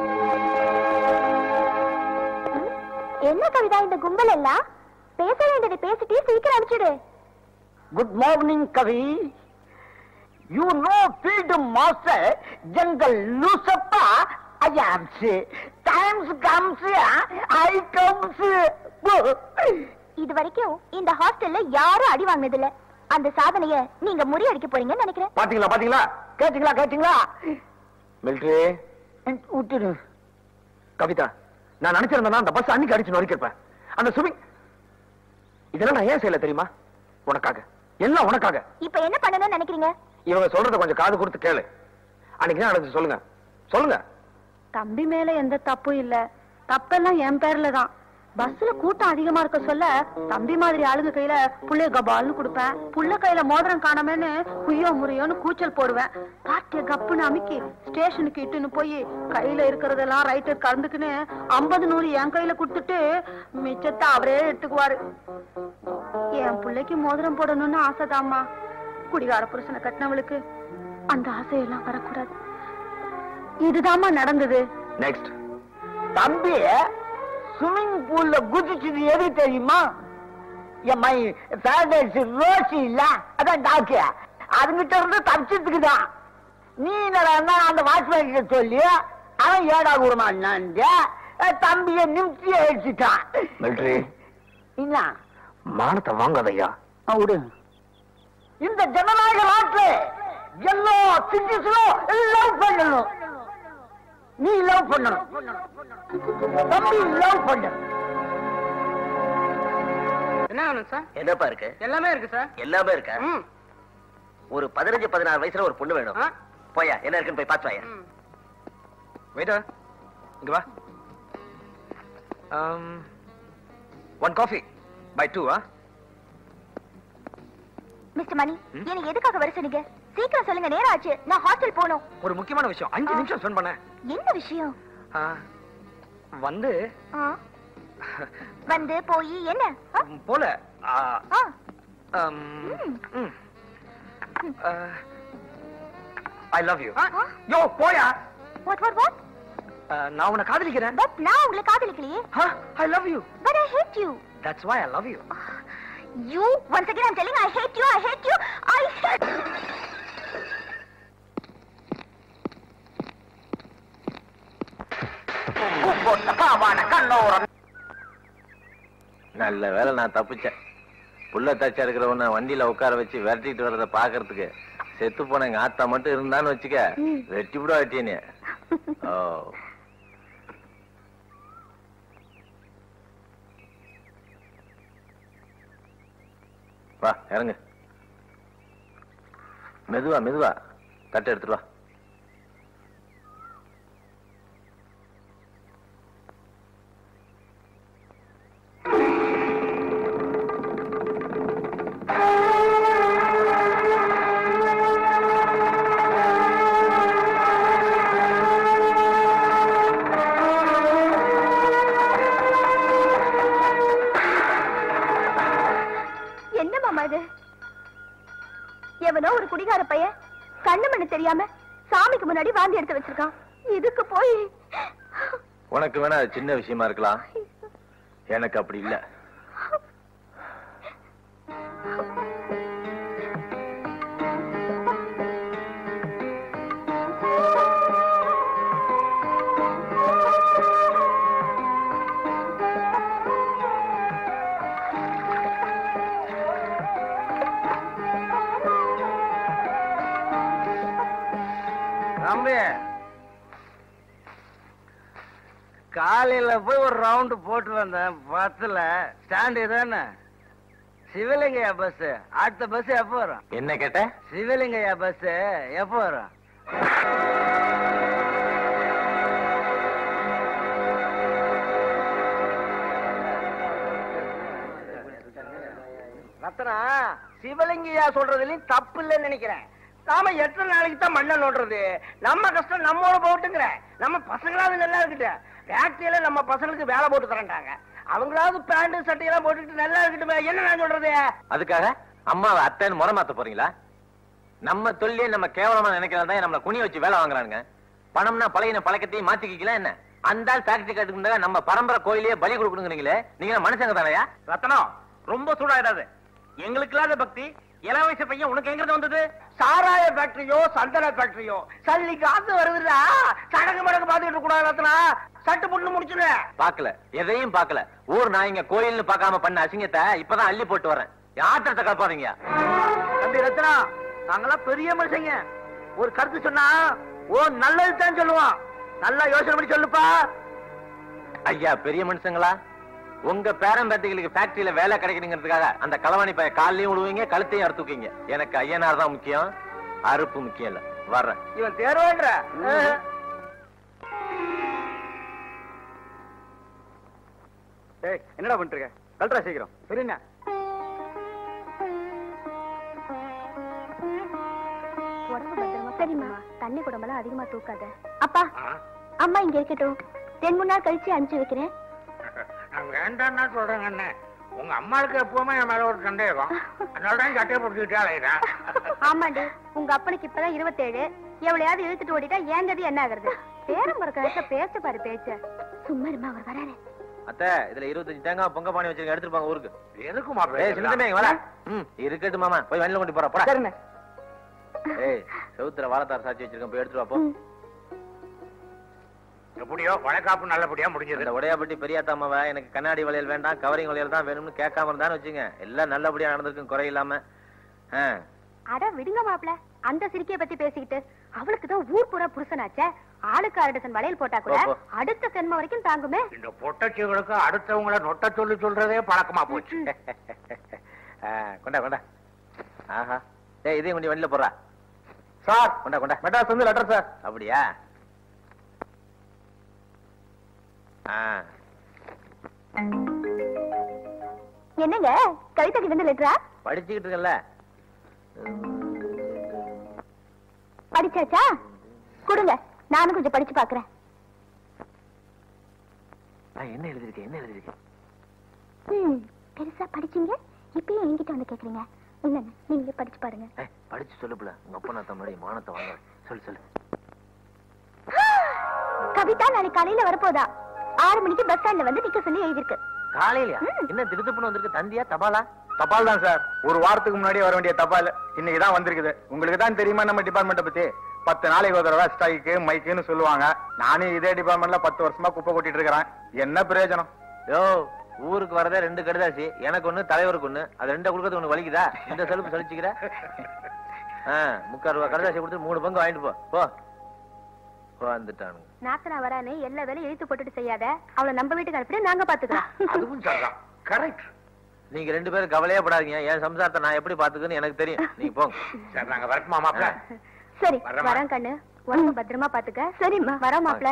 என்ன கவிதா இந்த கும்பல் எல்லாம் பேச வேண்டியதை பேசிட்டு சீக்கிரம் அனுப்பிச்சிடு good morning Kavi you know field master jungle லூசப்பா ஐயாம்ஸ் டைம்ஸ் கம்ஸ் ஐ கம்ஸ் இது வரைக்கும் இந்த ஹாஸ்டல்ல யாரும் அடி வாங்கினது இல்ல அந்த சாதனைய நீங்க முறியடிக்க போறீங்கன்னு நினைக்கிறேன் பாத்தீங்களா பாத்தீங்களா கேட்டீங்களா கேட்டீங்களா மிலிட்ரி விட்டுடு கவிதா நான் நினைச்சிருந்தேன்னா அந்த பஸ் அன்னைக்கு அடிச்சு நொறுக்கிருப்பேன் அந்த ஸ்விமிங் இதெல்லாம் நான் ஏன் செய்யல தெரியுமா உனக்காக எல்லாம் உனக்காக இப்ப என்ன பண்ணணும்னு நினைக்கிறீங்க இவங்க சொல்றத கொஞ்சம் காது கொடுத்து கேளு அன்னைக்கு என்ன நடந்துச்சு சொல்லுங்க சொல்லுங்க தம்பி மேல எந்த தப்பும் இல்ல தப்பெல்லாம் என் பேர்ல தான் பஸ்ல கூட்டம் அதிகமா இருக்க சொல்ல தம்பி மாதிரி ஆளுங்க கையில புள்ளைய கபால்னு கொடுப்பேன் புள்ள கையில மோதிரம் காணாமன்னு குய்யோ முறையோன்னு கூச்சல் போடுவேன் பாட்டிய கப்புன்னு அமுக்கி ஸ்டேஷனுக்கு இட்டுன்னு போய் கையில இருக்கிறதெல்லாம் ரைட்டர் கலந்துக்குன்னு ஐம்பது நூறு என் கையில கொடுத்துட்டு மிச்சத்தை அவரே எடுத்துக்குவாரு என் பிள்ளைக்கு மோதிரம் போடணும்னு ஆசைதாம்மா குடிகார புருஷனை கட்டினவளுக்கு அந்த ஆசையெல்லாம் வரக்கூடாது இதுதாம்மா நடந்தது நெக்ஸ்ட் தம்பி ஸ்விம்மிங் பூல்ல குதிச்சது எது தெரியுமா என் மை ஃபேவரட் ரோசி இல்ல அதான் டாக்கு அதுகிட்ட இருந்து தப்பிச்சதுக்குதான் நீ என்னடா அந்த வாட்ச்மேன் கிட்ட சொல்லி அவன் ஏடா கூடமான் தம்பிய நிமித்தி அடிச்சுட்டான் மிலிட்ரி என்ன மானத்தை வாங்காதையா ஆ, விடு இந்த ஜனநாயக நாட்டுல எல்லா சிட்டிஸும் லவ் பண்ணணும் நீ லவ் பண்ணணும் தம்பி லவ் பண்ண என்ன வேணும் சார் என்னப்பா இருக்கு எல்லாமே இருக்கு சார் எல்லாமே இருக்கா ம் ஒரு பதினஞ்சு பதினாறு வயசுல ஒரு பொண்ணு வேணும் ஆ. போயா என்ன இருக்குன்னு போய் பாத்து வாயா ம். வெயிட்டர் இங்க வா ஒன் காஃபி பை டூ ஆ மிஸ்டர் மணி என்ன எதுக்காக வர சொன்னீங்க சீக்கிரம் சொல்லுங்க நேரம் ஆச்சு நான் ஹாஸ்டல் போகணும் ஒரு முக்கியமான விஷயம் அஞ்சு ஆ. நிமிஷம் ஸ்பெண்ட் பண்ணேன் என்ன விஷயம் ஆ, வந்து ஆ? வந்து போய் என்ன ஆ? போல ஆ. ஐ லவ் யூ ஆ? யோ போயா What, what, what? நான் உன்னை காதலிக்கிறேன் But நான் உங்களை காதலிக்கலையே I love you But I hate you. That's why I love you You, once again I'm telling I hate you, I hate you, I hate நல்ல வேலை நான் தப்பிச்சேன் புள்ள தச்சா இருக்கிறவன வண்டியில உட்கார வச்சு விரட்டிட்டு வர்றத பாக்குறதுக்கு செத்து போன எங்க ஆத்தா மட்டும் இருந்தான்னு வச்சுக்க வெட்டி விட வெட்டினே ஓ வா இறங்கு மெதுவா மெதுவா தட்டை எடுத்துட்டு வா ஒரு குடிகார பையன் கண்ணு மண்ணு தெரியாம சாமிக்கு முன்னாடி வாந்தி எடுத்து வச்சிருக்கான் இதுக்கு போய் உனக்கு வேணா அது சின்ன விஷயமா இருக்கலாம் எனக்கு அப்படி இல்ல தம்பி காலையில போய் ஒரு ரவுண்டு போட்டு வந்தேன் பஸ்ல ஸ்டாண்ட் இதானே சிவலிங்கையா பஸ் அடுத்த பஸ் எப்போ வரும் என்ன கேட்ட சிவலிங்கையா பஸ் எப்போ வரும் ரத்னா சிவலிங்கையா சொல்றதுலயும் தப்பு இல்லைன்னு நினைக்கிறேன் நாம எத்தனை நாளைக்கு தான் மண்ணை நோண்டுறது நம்ம கஷ்டம் நம்மோட போட்டுங்கிற நம்ம பசங்களாவது நல்லா இருக்கட்டும் ஃபேக்டரியில நம்ம பசங்களுக்கு வேலை போட்டு தரேன்டாங்க அவங்களாவது பேண்ட் சட்டையெல்லாம் போட்டுட்டு நல்லா இருக்கட்டுமே என்ன நான் சொல்றது அதுக்காக அம்மாவை அத்தைன்னு முறை மாத்த போறீங்களா நம்ம தொழிலே நம்ம கேவலமா நினைக்கிறதா நம்மள குனி வச்சு வேலை வாங்குறானுங்க பணம்னா பழையன பழக்கத்தையும் மாத்திக்கலாம் என்ன அந்த ஃபேக்டரி கட்டுக்கு நம்ம பரம்பரை கோயிலே பலி கொடுக்கணுங்கிறீங்களே நீங்க மனுஷங்க தானயா ரத்னம் ரொம்ப சூடாயிடாது எங்களுக்கு இல்லாத பக்தி இள வயசு பையன் உனக்கு எங்கிருந்து வந்தது சாராய ஃபேக்டரியோ சந்தன ஃபேக்டரியோ சல்லி காசு வருதுடா சடங்கு மடங்கு பாத்துக்கிட்டு கூடாது ரத்னா சட்டு புண்ணு முடிச்சுடு பாக்கல எதையும் பாக்கல ஊர் நான் இங்க கோயில்னு பார்க்காம பண்ண அசிங்கத்தை இப்பதான் அள்ளி போட்டு வரேன் ஆத்திரத்தை கலப்பாதீங்க தம்பி ரத்னா நாங்கெல்லாம் பெரிய மனுஷங்க ஒரு கருத்து சொன்னா ஓ நல்லது தான் சொல்லுவான் நல்லா யோசனை பண்ணி சொல்லுப்பா ஐயா பெரிய மனுஷங்களா உங்க பேரம்பேத்திகளுக்கு ஃபேக்டரியில வேலை கிடைக்கணுங்கிறதுக்காக அந்த களவாணி பைய காலையும் விடுவீங்க கழுத்தையும் அறுத்துக்கீங்க எனக்கு ஐயனார் தான் முக்கியம் அறுப்பு முக்கியம் இல்ல வர்றேன் இவன் தேர்வான்ற என்னடா பண்ணிட்டு இருக்க கல்ட்ரா சீக்கிரம் சரிண்ணா உடம்பு பத்திரமா சரிம்மா தண்ணி குடம்பெல்லாம் அதிகமா தூக்காத அப்பா அம்மா இங்க இருக்கட்டும் ரெண்டு மூணு நாள் கழிச்சு அனுப்பிச்சு வைக்கிறேன் நான் வேண்டாம்னா சொல்றேங்க அண்ணே உங்க அம்மாவுக்கு எப்பவுமே என் மேல ஒரு சந்தேகம் அதனால தான் சட்டையை பிடிச்சிக்கிட்டே அலையிறேன் ஆமாண்டி உங்க அப்பனுக்கு இப்பதான் இருபத்தேழு எவ்வளையாவது இழுத்துட்டு ஓடிட்டா ஏங்கது என்ன ஆகுறது பேரம் மறக்க பேச பாரு பேச்ச சும்மா இருமா அவர் வராரு அத்தை இதுல இருபத்தஞ்சு தேங்காய் பொங்க பானை வச்சிருக்க எடுத்துட்டு போங்க ஊருக்கு எதுக்கு ஏய் மாப்பிள்ளை சின்னமே வர ம் இருக்கட்டும் மாமா போய் வண்டியில கொண்டு போறா போடா சரிண்ணே ஏய் செவுத்துல வாழைத்தார் சாச்சி வச்சிருக்கேன் போய் எடுத்துட்டு வா போ எப்படியோ வழக்காப்பு நல்லபடியா முடிஞ்சது இந்த உடையாப்பட்டி பெரியாத்தாமாவ எனக்கு கண்ணாடி வளையல் வேண்டாம் கவரிங் வளையல் தான் வேணும்னு கேட்காம இருந்தான்னு வச்சுங்க எல்லாம் நல்லபடியா நடந்திருக்கும் குறை இல்லாம ஆ, அட விடுங்க மாப்ள அந்த சிரிக்கைய பத்தி பேசிக்கிட்டு அவளுக்கு தான் ஊர் புற புருஷனாச்சே ஆளுக்கு அரை டசன் வளையல் போட்டா கூட போ, போ. அடுத்த சென்ம வரைக்கும் தாங்குமே இந்த பொட்டச்சிகளுக்கு அடுத்தவங்கள நொட்ட சொல்லி சொல்றதே பழக்கமா போச்சு ஆ, கொண்டா கொண்டா ஆஹா ஏய் இதையும் கொண்டு வண்டியில போடுறா சார் கொண்டா கொண்டா மெட்ராஸ் வந்து லெட்டர் சார் அப்படியா ஆ என்னங்க கவிதா கிட்ட இருந்து லெட்டரா படிச்சுக்கிட்டு இருக்கல படிச்சாச்சா கொடுங்க நானும் கொஞ்சம் படிச்சு பாக்குறேன் என்ன எழுதிருக்கேன் என்ன எழுதிருக்கேன் ம், பெருசா படிச்சீங்க இப்பயும் என்கிட்ட வந்து கேக்குறீங்க இல்லங்க நீங்களே படிச்சு பாருங்க ஏய், படிச்சு சொல்லுப்புல உங்க அப்பா நான் முன்னாடி மானத்தை வாங்க சொல்லு சொல்லு கவிதா நாளைக்கு காலையில வரப்போதா ஆறு மணிக்கு பஸ் ஸ்டாண்ட்ல வந்து நிக்க சொல்லி எழுதிருக்கு காலையிலயா ம். என்ன திருத்துப்புன்னு வந்திருக்கு தந்தியா தபாலா தபால் தான் சார் ஒரு வாரத்துக்கு முன்னாடி வர வேண்டிய தபால் இன்னைக்கு தான் வந்திருக்குது உங்களுக்கு தான் தெரியுமா நம்ம டிபார்ட்மெண்ட்டை பத்தி பத்து நாளைக்கு ஒரு தடவை ஸ்ட்ரைக்கு மைக்குன்னு சொல்லுவாங்க நானும் இதே டிபார்ட்மெண்ட்ல பத்து வருஷமா குப்பை கொட்டிட்டு இருக்கிறேன் என்ன பிரயோஜனம் யோ ஊருக்கு வரதே ரெண்டு கடுதாசி எனக்கு ஒண்ணு தலைவருக்கு ஒண்ணு அது ரெண்டை கொடுக்கறது ஒண்ணு வலிக்குதா இந்த செலுப்பு சலிச்சுக்கிற ஆ, முக்கால் ரூபா கடுதாசி கொடுத்து மூணு பங்கு வாங்கிட்டு போ போ போ வந்துட்டானுங்க நாத்தனா வரானே எல்லா வேலையும் இழுத்து போட்டுட்டு செய்யாத அவளை நம்ம வீட்டுக்கு அனுப்பிட்டு நாங்க பாத்துக்கிறோம் அதுவும் சரிதான் கரெக்ட் நீங்க ரெண்டு பேரும் கவலையே படாதீங்க என் சம்சாரத்தை நான் எப்படி பாத்துக்குன்னு எனக்கு தெரியும் நீங்க போங்க சரி நாங்க வரட்டுமா மாப்பிள்ள சரி வரேம்மா. வரேன் கண்ணு உடம்பு பத்திரமா பாத்துக்க சரிம்மா வர மாப்ள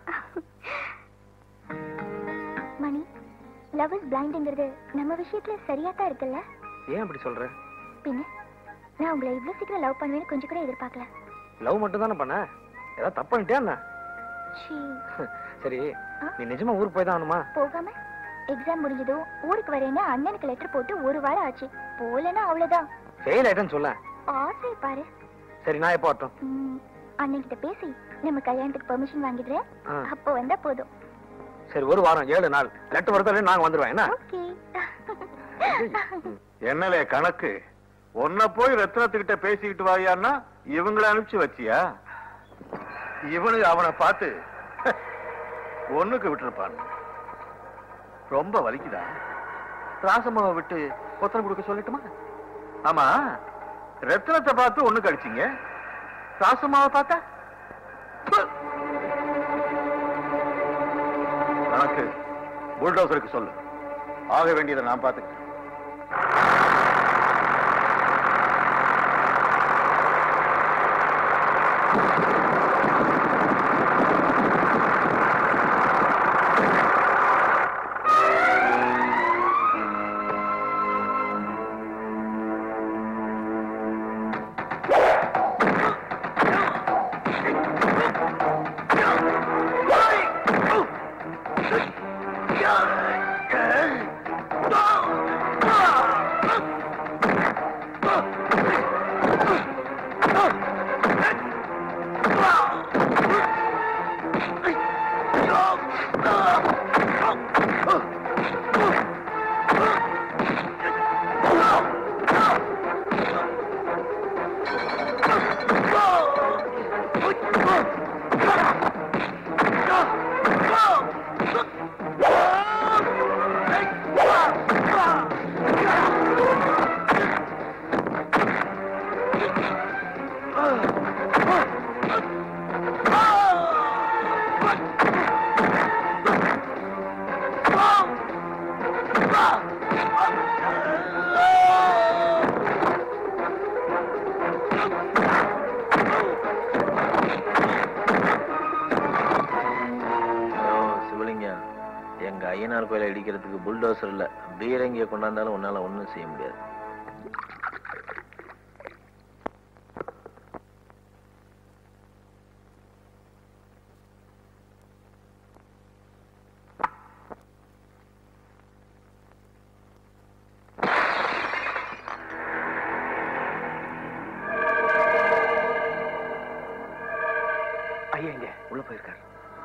மணி லவ் இஸ் பிளைண்ட்ங்கிறது நம்ம விஷயத்துல சரியா தான் இருக்குல்ல ஏன் அப்படி சொல்ற பின்ன நான் உங்களை இவ்வளவு சீக்கிரம் லவ் பண்ணுவேன்னு கொஞ்சம் கூட எதிர்பார்க்கல லவ் மட்டும் தானே பண்ண ஏதாவது தப்பு பண்ணிட்டியா என்ன சீ சரி நீ நிஜமா ஊருக்கு போய் தான் ஆகணுமா போகாம எக்ஸாம் முடிஞ்சதும் ஊருக்கு வரேன்னு அண்ணனுக்கு லெட்டர் போட்டு ஒரு வாரம் ஆச்சு போலன்னா அவ்வளவுதான் ஃபெயில் ஆயிட்டேன்னு சொல்ல ஆசை பாரு சரி நான் எப்போ வரட்டும் ம், அண்ணன்கிட்ட பேசி நம்ம கல்யாணத்துக்கு பெர்மிஷன் வாங்கிடுறேன் ஆ. அப்போ வந்தா போதும் சரி ஒரு வாரம் ஏழு நாள் லெட்டர் வரதாலே நாங்க வந்துருவேன் என்ன ஓகே என்னலே கணக்கு உன்னை போய் ரத்னத்துக்கிட்ட பேசிக்கிட்டு வாயான்னா இவங்கள அனுப்பிச்சு வச்சியா இவனுக்கு அவனை பார்த்து ஒண்ணுக்கு விட்டுருப்பான் ரொம்ப வலிக்குதா ராசம்மாவை விட்டு ஒத்தனை கொடுக்க சொல்லட்டுமா ஆமா ரத்னத்தை பார்த்து ஒண்ணு கடிச்சிங்க ராசம்மாவை பார்த்தா ப்பு. கணக்கு புல்டோசருக்கு சொல்லு ஆக வேண்டியதை நான் பார்த்துக்கிறேன் ஐயோ, சிவலிங்கம் எங்க ஐயனார் கோயிலை இடிக்கிறதுக்கு புல்டோசர் இல்ல பீரங்கியை கொண்டாந்தாலும் உன்னால ஒண்ணும் செய்ய முடியாது ஐயா இங்க உள்ள போயிருக்காரு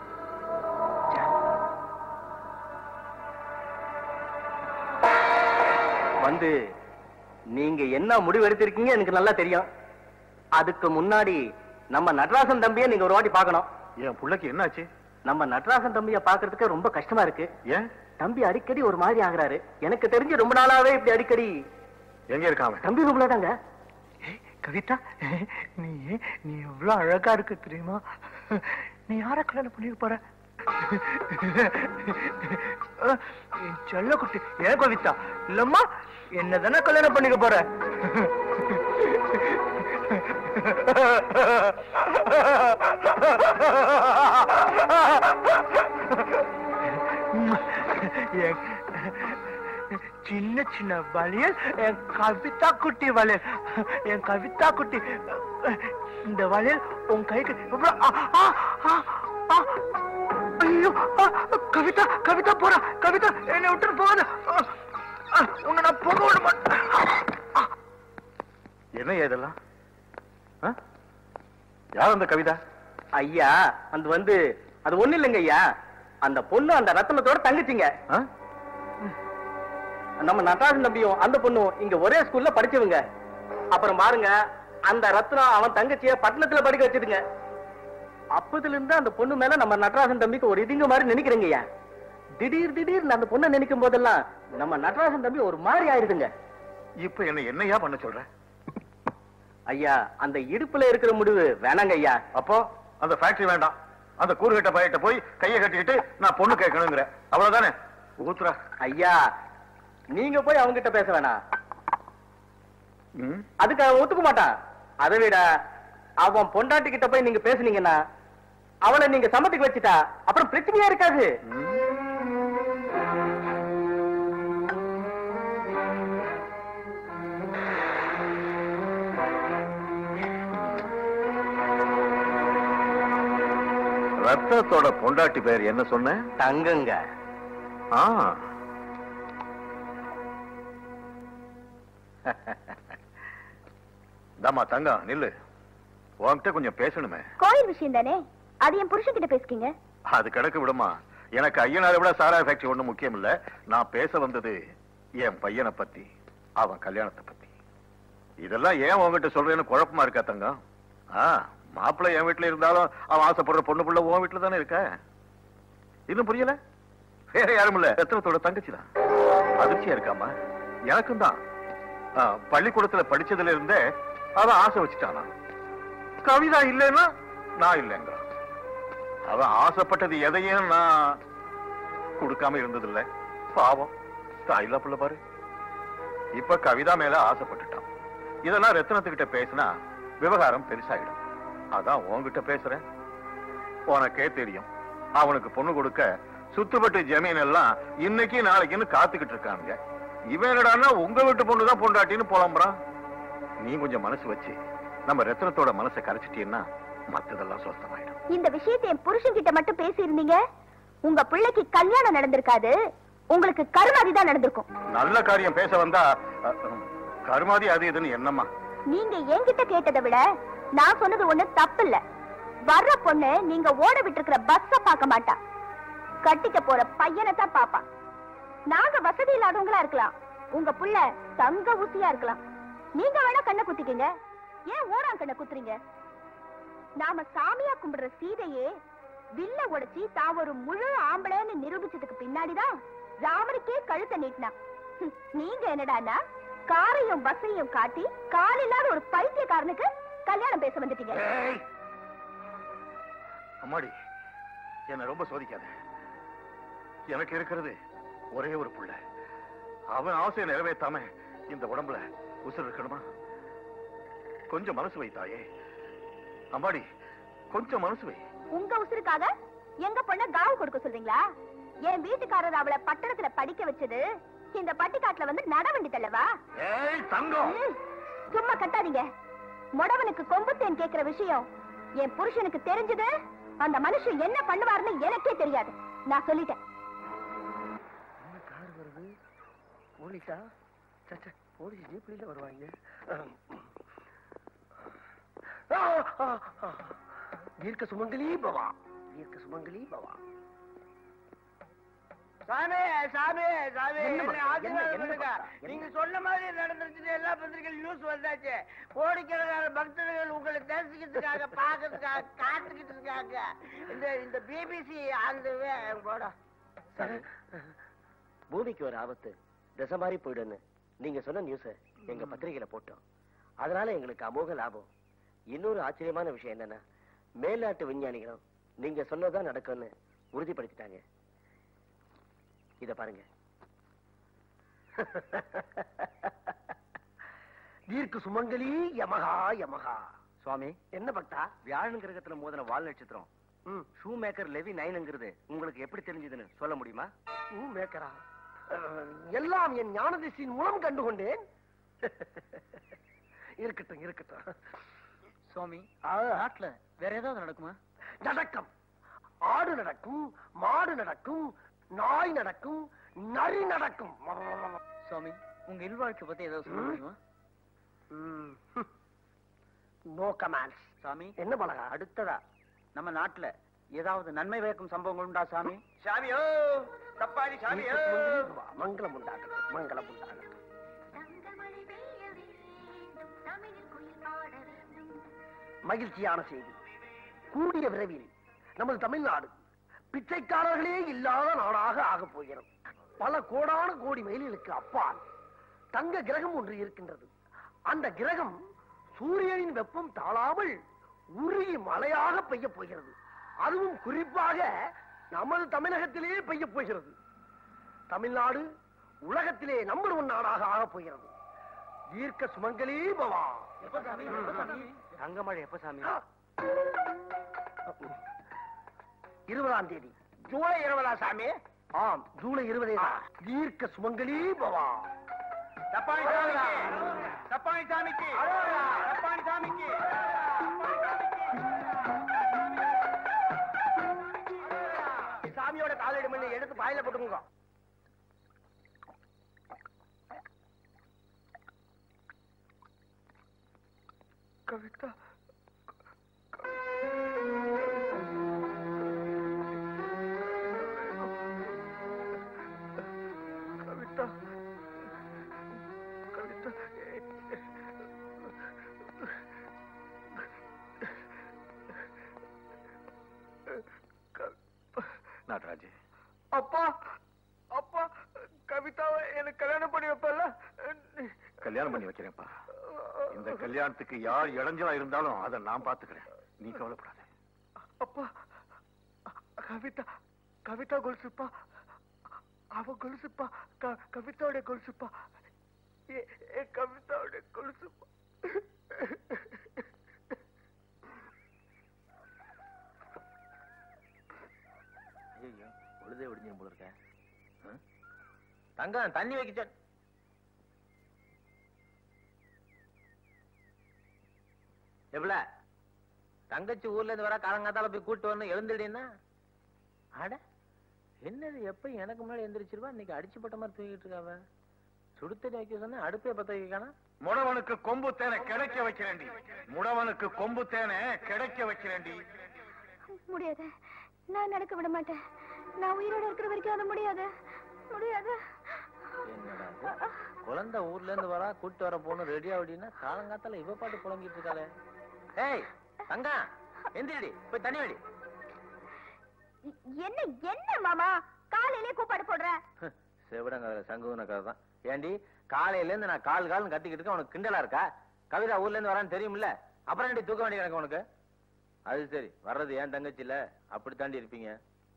வந்து நீங்க என்ன முடிவு எடுத்திருக்கீங்க எனக்கு நல்லா தெரியும் அதுக்கு முன்னாடி நம்ம நடராசன் தம்பியை நீங்க ஒரு வாட்டி பார்க்கணும் என் புள்ளைக்கு என்னாச்சு நம்ம நடராசன் தம்பியை பார்க்கிறதுக்கு ரொம்ப கஷ்டமா இருக்கு ஏன் தம்பி அடிக்கடி ஒரு மாதிரி ஆகுறாரு எனக்கு தெரிஞ்சு ரொம்ப நாளாவே இப்படி அடிக்கடி எங்க இருக்கான் அவன்? தம்பி ரூம்ல தாங்க கவிதா நீ நீ எவ்வளவு அழகா இருக்கு தெரியுமா நீ யார கல்யாணம் பண்ணிக்க போற என் செல்ல குட்டி ஏன் கவிதா இல்லம்மா என்னதானே கல்யாணம் பண்ணிக்க போற என் சின்ன சின்ன வளையல் என் கவிதா குட்டி வளையல் என் கவிதா குட்டி இந்த வளையல் உன் கைக்கு எவ்வளவு ஆ, ஆ, ஆ, ஆ. ஐயோ ஆ, கவிதா கவிதா போறா கவிதா என்னை விட்டு போகாத ஆ, ஆ, உன்னை நான் போக விட மாட்டேன் ஆ, என்ன இதெல்லாம் ஆ? யார் அந்த கவிதா ஐயா அது வந்து அது ஒண்ணு இல்லைங்க ஐயா அந்த பொண்ணு அந்த ரத்தனத்தோட தங்கச்சிங்க ஆ? நம்ம நடராஜன் தம்பியும் அந்த பொண்ணும் இங்க ஒரே ஸ்கூல்ல படிச்சவங்க அப்புறம் பாருங்க அந்த ரத்னம் அவன் தங்கச்சிய பட்டணத்துல படிக்க வச்சதுங்க அப்பதுல இருந்து அந்த பொண்ணு மேல நம்ம நடராஜன் தம்பிக்கு ஒரு இதுங்க மாதிரி நினைக்கிறேங்க ஐயா திடீர் திடீர்னு அந்த பொண்ணை நினைக்கும் போதெல்லாம் நம்ம நடராஜன் தம்பி ஒரு மாதிரி ஆயிடுதுங்க இப்ப என்ன என்னையா பண்ண சொல்ற ஐயா அந்த இடுப்புல இருக்கிற முடிவு வேணாங்க ஐயா அப்போ அந்த ஃபேக்டரி வேண்டாம் அந்த கூறுகட்ட பையிட்ட போய் கையை கட்டிக்கிட்டு நான் பொண்ணு கேட்கணுங்கிற அவ்வளவுதானே ஊத்துறா ஐயா நீங்க போய் அவங்க கிட்ட பேச வேணாம் ம்? அதுக்கு அவன் ஒத்துக்க மாட்டான் அதை விட அவன் பொண்டாட்டி கிட்ட போய் நீங்க பேசுனீங்கன்னா அவளை நீங்க சமத்துக்கு வச்சுட்டா அப்புறம் பிரச்சனையா இருக்காது ரத்தத்தோட பொண்டாட்டி பேர் என்ன சொன்ன தங்கங்க ஆ இந்தாம்மா தங்கம் நில்லு உன்கிட்ட கொஞ்சம் பேசணுமே கோயில் விஷயம் தானே அது என் புருஷன் கிட்ட பேசிக்கீங்க அது கிடக்கு விடுமா எனக்கு ஐயனாரை விட சாரா ஃபேக்டரி ஒண்ணும் முக்கியம் இல்ல நான் பேச வந்தது என் பையனை பத்தி அவன் கல்யாணத்தை பத்தி இதெல்லாம் ஏன் உன்கிட்ட சொல்றேன்னு குழப்பமா இருக்கா தங்கம் ஆ மாப்பிள்ளை என் வீட்டுல இருந்தாலும் அவன் ஆசைப்படுற பொண்ணு புள்ள உன் வீட்டுல தானே இருக்க இன்னும் புரியல வேற யாரும் இல்ல ரத்னத்தோட தங்கச்சி தான் அதிர்ச்சியா இருக்காமா எனக்கும் தான் ஆ, பள்ளிக்கூடத்துல படிச்சதுல இருந்தே அவன் ஆசை வச்சுட்டானா கவிதா இல்லைன்னா நான் இல்லைங்கிறான் அவன் ஆசைப்பட்டது எதையும் நான் கொடுக்காம இருந்ததில்ல பாவம் தாயில்லா புள்ள பாரு இப்ப கவிதா மேல ஆசைப்பட்டுட்டான் இதெல்லாம் ரத்னத்துக்கிட்ட பேசினா விவகாரம் பெருசாயிடும் அதான் உன்கிட்ட பேசுறேன் உனக்கே தெரியும் அவனுக்கு பொண்ணு கொடுக்க சுத்துப்பட்டு ஜமீன் எல்லாம் இன்னைக்கு நாளைக்குன்னு காத்துக்கிட்டு இருக்காங்க இவன் என்னடான்னா உங்க வீட்டு பொண்ணு தான் பொண்டாட்டின்னு புலம்புறான் நீ கொஞ்சம் மனசு வச்சு நம்ம ரத்னத்தோட மனசை கரைச்சிட்டீன்னா மத்ததெல்லாம் சொந்தமாயிடும் இந்த விஷயத்தை என் புருஷன் கிட்ட மட்டும் பேசி இருந்தீங்க உங்க பிள்ளைக்கு கல்யாணம் நடந்திருக்காது உங்களுக்கு கருமாதி தான் நடந்திருக்கும் நல்ல காரியம் பேச வந்தா அ, ம், கருமாதி அது இதுன்னு என்னம்மா நீங்க என்கிட்ட கேட்டதை விட நான் சொன்னது ஒண்ணு தப்பு இல்ல வர்ற பொண்ணு நீங்க ஓட விட்டுருக்கிற பஸ்ஸ பார்க்க மாட்டா கட்டிக்க போற பையனை தான் பாப்பா நாங்க வசதி இல்லாதவங்களா இருக்கலாம் உங்க புள்ள தங்க ஊசியா இருக்கலாம் நீங்க வேணா கண்ணை குத்திக்கங்க ஏன் ஓரான் கண்ணை குத்துறீங்க நாம சாமியா கும்பிடுற சீதையே வில்ல உடைச்சி தான் ஒரு முழு ஆம்பளைன்னு நிரூபிச்சதுக்கு பின்னாடிதான் ராமனுக்கே கழுத்தை நீட்டினா ஹம், நீங்க என்னடான்னா காரையும் பஸ்ஸையும் காட்டி கால் இல்லாத ஒரு பைத்தியக்காரனுக்கு கல்யாணம் பேச வந்துட்டீங்க ஏய்! அம்மாடி என்ன ரொம்ப சோதிக்காத எனக்கு இருக்கிறது ஒரே ஒரு புள்ள அவன் ஆசையை நிறைவேத்தாம இந்த உடம்புல உசுர் இருக்கணுமா கொஞ்சம் மனசு வை தாயே அம்மாடி கொஞ்சம் மனசு வை உங்க உசுருக்காக எங்க பொண்ண காவு கொடுக்க சொல்றீங்களா என் வீட்டுக்காரர் அவளை பட்டணத்துல படிக்க வச்சது இந்த பட்டிக்காட்டுல வந்து நடவண்டி தள்ளவா ஏய் தங்கம் ம், சும்மா கத்தாதீங்க மொடவனுக்கு கொம்புத்தேன் கேக்குற விஷயம் என் புருஷனுக்கு தெரிஞ்சது அந்த மனுஷன் என்ன பண்ணுவாருன்னு எனக்கே தெரியாது நான் சொல்லிட்டேன் கார் வருது போலீஸா சச்ச போலீஸ் ஜீப்ல வருவாங்க ஆ, ஆ, ஆ. தீர்க்க சுமங்கலி பவா தீர்க்க சுமங்கலி பவா சாமி சாமி சாமி என்ன என்னை பண்ற? ஆசீர்வாதம் என்ன- என்ன பண்ணுங்க. பண்ற? நீங்க சொன்ன மாதிரி நடந்துருச்சுன்னு எல்லா பத்திரிகையிலும் நியூஸ் வந்தாச்சு கோடிக்கணக்கான பக்தர்கள் உங்களை தரிசிக்கிறதுக்காக பார்க்கறதுக்காக காத்துக்கிட்டு இருக்காங்க இந்த இந்த பிபிசி அந்த போட பூமிக்கு ஒரு ஆபத்து திசை மாறி போயிடுன்னு நீங்க சொன்ன நியூஸ எங்க பத்திரிகையில போட்டோம் அதனால எங்களுக்கு அமோக லாபம் இன்னொரு ஆச்சரியமான விஷயம் என்னன்னா மேல்நாட்டு விஞ்ஞானிகளும் நீங்க சொன்னதான் நடக்கும்னு உறுதிப்படுத்திட்டாங்க இத பாருங்க தீர்க்க சுமங்கலி யமகா யமகா சுவாமி என்ன பக்தா வியாழன் கிரகத்துல மோதின வால் நட்சத்திரம் ம் ஷூ மேக்கர் லெவி நைனுங்கிறது உங்களுக்கு எப்படி தெரிஞ்சதுன்னு சொல்ல முடியுமா ஊ மேக்கரா அஹ், எல்லாம் என் ஞானதிசியின் மூலம் கண்டுகொண்டேன் இருக்கட்டும் இருக்கட்டும் சுவாமி நாட்டுல வேற ஏதாவது நடக்குமா நடக்கும் ஆடு நடக்கும் மாடு நடக்கும் நாய் நடக்கும் நரி நடக்கும் சுவாமி உங்க இல்வாழ்க்கை பத்தி ஏதாவது சொல்ல முடியுமா நோ கமாண்ட்ஸ் சாமி என்ன பலகா அடுத்ததா நம்ம நாட்டுல ஏதாவது நன்மை பயக்கும் சம்பவங்கள் உண்டா சாமி சாமியோ தப்பாடி சாமியோ மங்களம் உண்டாகட்டும் மங்களம் உண்டாகட்டும் மகிழ்ச்சியான செய்தி கூடிய விரைவில் நமது தமிழ்நாடு பிச்சைக்காரர்களே இல்லாத நாடாக ஆகப் போகிறது பல கோடான கோடி மைல்களுக்கு அப்பால் தங்க கிரகம் ஒன்று இருக்கின்றது அந்த கிரகம் சூரியனின் வெப்பம் தாழாமல் உருகி மழையாக பெய்ய போகிறது அதுவும் குறிப்பாக நமது தமிழகத்திலே பெய்ய போகிறது தமிழ்நாடு உலகத்திலே நம்பர் ஒன் நாடாக ஆகப் போகிறது தீர்க்க சுமங்கலி பவா தங்கமழை எப்ப சாமி இருபதாம் தேதி ஜூலை இருபதா சாமி ஆம் ஜூலை இருபதே தான். தீர்க்க சுமங்கலி பவா தப்பாணி சாமிக்கு தப்பாணி சாமிக்கு தப்பாணி சாமிக்கு சாமியோட காலடி மண்ணை எடுத்து பாயில போட்டுங்க கல்யாணம் பண்ணி வைக்கிறேன்ப்பா இந்த கல்யாணத்துக்கு யார் இளைஞரா இருந்தாலும் அதை நான் பாத்துக்கிறேன் நீ கவலைப்படாத அப்பா கவிதா கவிதா கொலுசுப்பா அவ கொலுசுப்பா க- கவிதாவுடைய கொலுசுப்பா ஏ ஏ கவிதாவுடைய கொலுசுப்பா ஐயோ பொழுதே விடிஞ்சிரும் போல இருக்க ஆ? தங்கம் தண்ணி வைக்க சொல் எப்பல தங்கச்சி ஊர்ல இருந்து வர காலங்காத்தால போய் கூட்டு வரணும் எழுந்துடினா அட என்னது எப்ப எனக்கு முன்னாடி எந்திரிச்சிருவா இன்னைக்கு அடிச்சு போட்ட மாதிரி தூங்கிட்டு இருக்காவ சுடுத்தண்ணி வைக்க சொன்னா அடுப்பே பத்த வைக்கணும் முடவனுக்கு கொம்பு தேனை கிடைக்க வைக்கிறேன்டி முடவனுக்கு கொம்பு தேனை கிடைக்க வைக்கிறேன்டி முடியாது நான் நடக்க விட மாட்டேன் நான் உயிரோட இருக்கிற வரைக்கும் அது முடியாது முடியாது என்னடா இது? குழந்தை ஊர்ல இருந்து வரா கூட்டு வர போகணும் ரெடி ஆகுடின்னா காலங்காத்தால இவ பாட்டு புலங்கிட்டு இருக்காளே ஏய் தங்கா எந்திரடி போய் தண்ணி வெடி என்ன என்ன மாமா காலையிலே கூப்பாடு போடுற செவிடங்க சங்குன கதை தான் ஏண்டி காலையில இருந்து நான் கால் கால்னு கத்திக்கிட்டு இருக்கேன் உனக்கு கிண்டலா இருக்கா கவிதா ஊர்ல இருந்து வரான்னு தெரியுமில்ல அப்புறம் ஏண்டி தூக்க வேண்டிய கணக்கு உனக்கு அது சரி வர்றது ஏன் தங்கச்சி இல்ல அப்படி தாண்டி இருப்பீங்க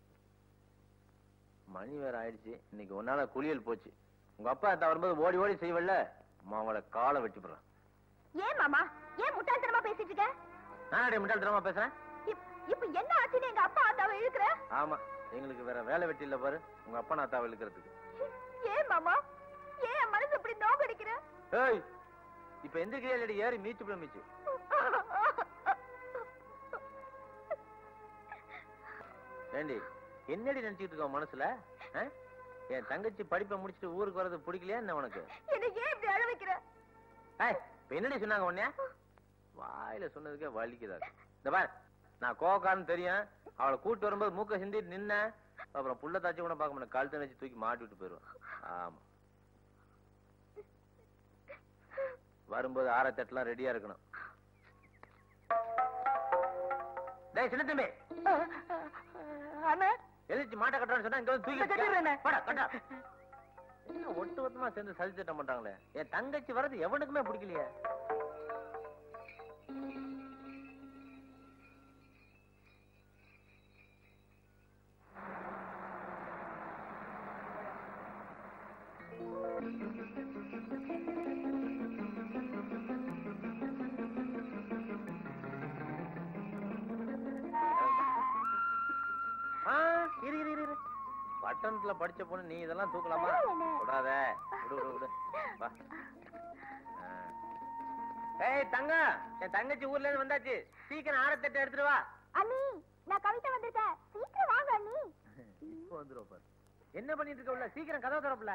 மணி வேற ஆயிடுச்சு இன்னைக்கு உன்னால குளியல் போச்சு உங்க அப்பா அத்தா வரும்போது ஓடி ஓடி செய்வல்ல மாவளை காலை வெட்டி போடுறான் ஏன் மாமா ஏன் முட்டாள்தனமா பேசிட்டு இருக்க நானே முட்டாள் தினமா பேசுறேன் இப்- இப்ப என்ன ஆச்சுன்னு எங்க அப்பா அத்தாவை இழுக்கிற ஆமா எங்களுக்கு வேற வேலை வெட்டி இல்ல பாரு உங்க அப்பா நான் தாவை இழுக்கிறதுக்கு ஏன் மாமா ஏன் என் மனசு இப்படி நோக்கடிக்கிற ஏய் இப்ப எந்திரிக்கிறியா இல்லடி ஏறி மீச்சு போய் மீச்சு ஏண்டி என்னடி நினைச்சிட்டு இருக்க உன் மனசுல ஆ? என் தங்கச்சி படிப்பை முடிச்சிட்டு ஊருக்கு வர்றது பிடிக்கலையா என்ன உனக்கு என்ன ஏன் இப்படி அழ வைக்கிற ஏய் இப்ப என்னடி சொன்னாங்க உன்னைய வாயில சொன்னதுக்கே வலிக்குதா இந்த பார் நான் கோவக்காரன்னு தெரியும் அவளை கூட்டு வரும்போது மூக்க சிந்திட்டு நின்ன அப்புறம் புள்ள தாச்சி கூட பார்க்க முடியல கழுத்தை வச்சு தூக்கி மாட்டி விட்டு போயிருவான் ஆமா வரும்போது ஆரத்தட்டுலாம் ரெடியா இருக்கணும் டேய் சின்ன தம்பி அண்ணா எழுச்சி மாட்டை கட்டுறான்னு சொன்னா இங்க வந்து தூக்கி கட்டிடுறேனே. போடா, கட்டா. என்ன ஒட்டு மொத்தமா சேர்ந்து சதி திட்டம் பண்றாங்களே என் தங்கச்சி வர்றது எவனுக்குமே பிடிக்கலையே ஆ, இரு இரு இரு, இரு பட்டணத்துல படிச்ச பொண்ணு நீ இதெல்லாம் தூக்கலாமா பரவாயில்லை. விடாத விடு விடு விடு வா ஆ. ஏய் தங்க என் தங்கச்சி ஊர்ல இருந்து வந்தாச்சு சீக்கிரம் ஆரத்தட்டு எடுத்துட்டு வா அண்ணி நான் கவிதை வந்திருக்கேன் சீக்கிரம் வாங்க அண்ணி இப்போ வந்துரும் பாரு என்ன பண்ணிட்டு இருக்க உள்ள சீக்கிரம் கதவை திறப்புல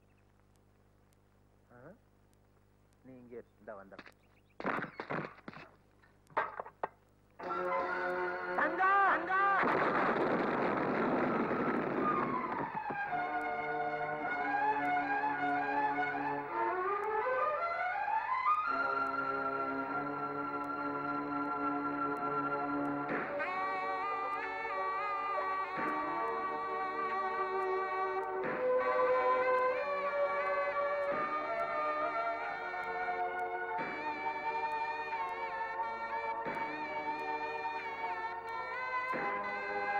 ஆ? நீ இங்க இரு. இந்தா வந்த தங்கா தங்கா ஆ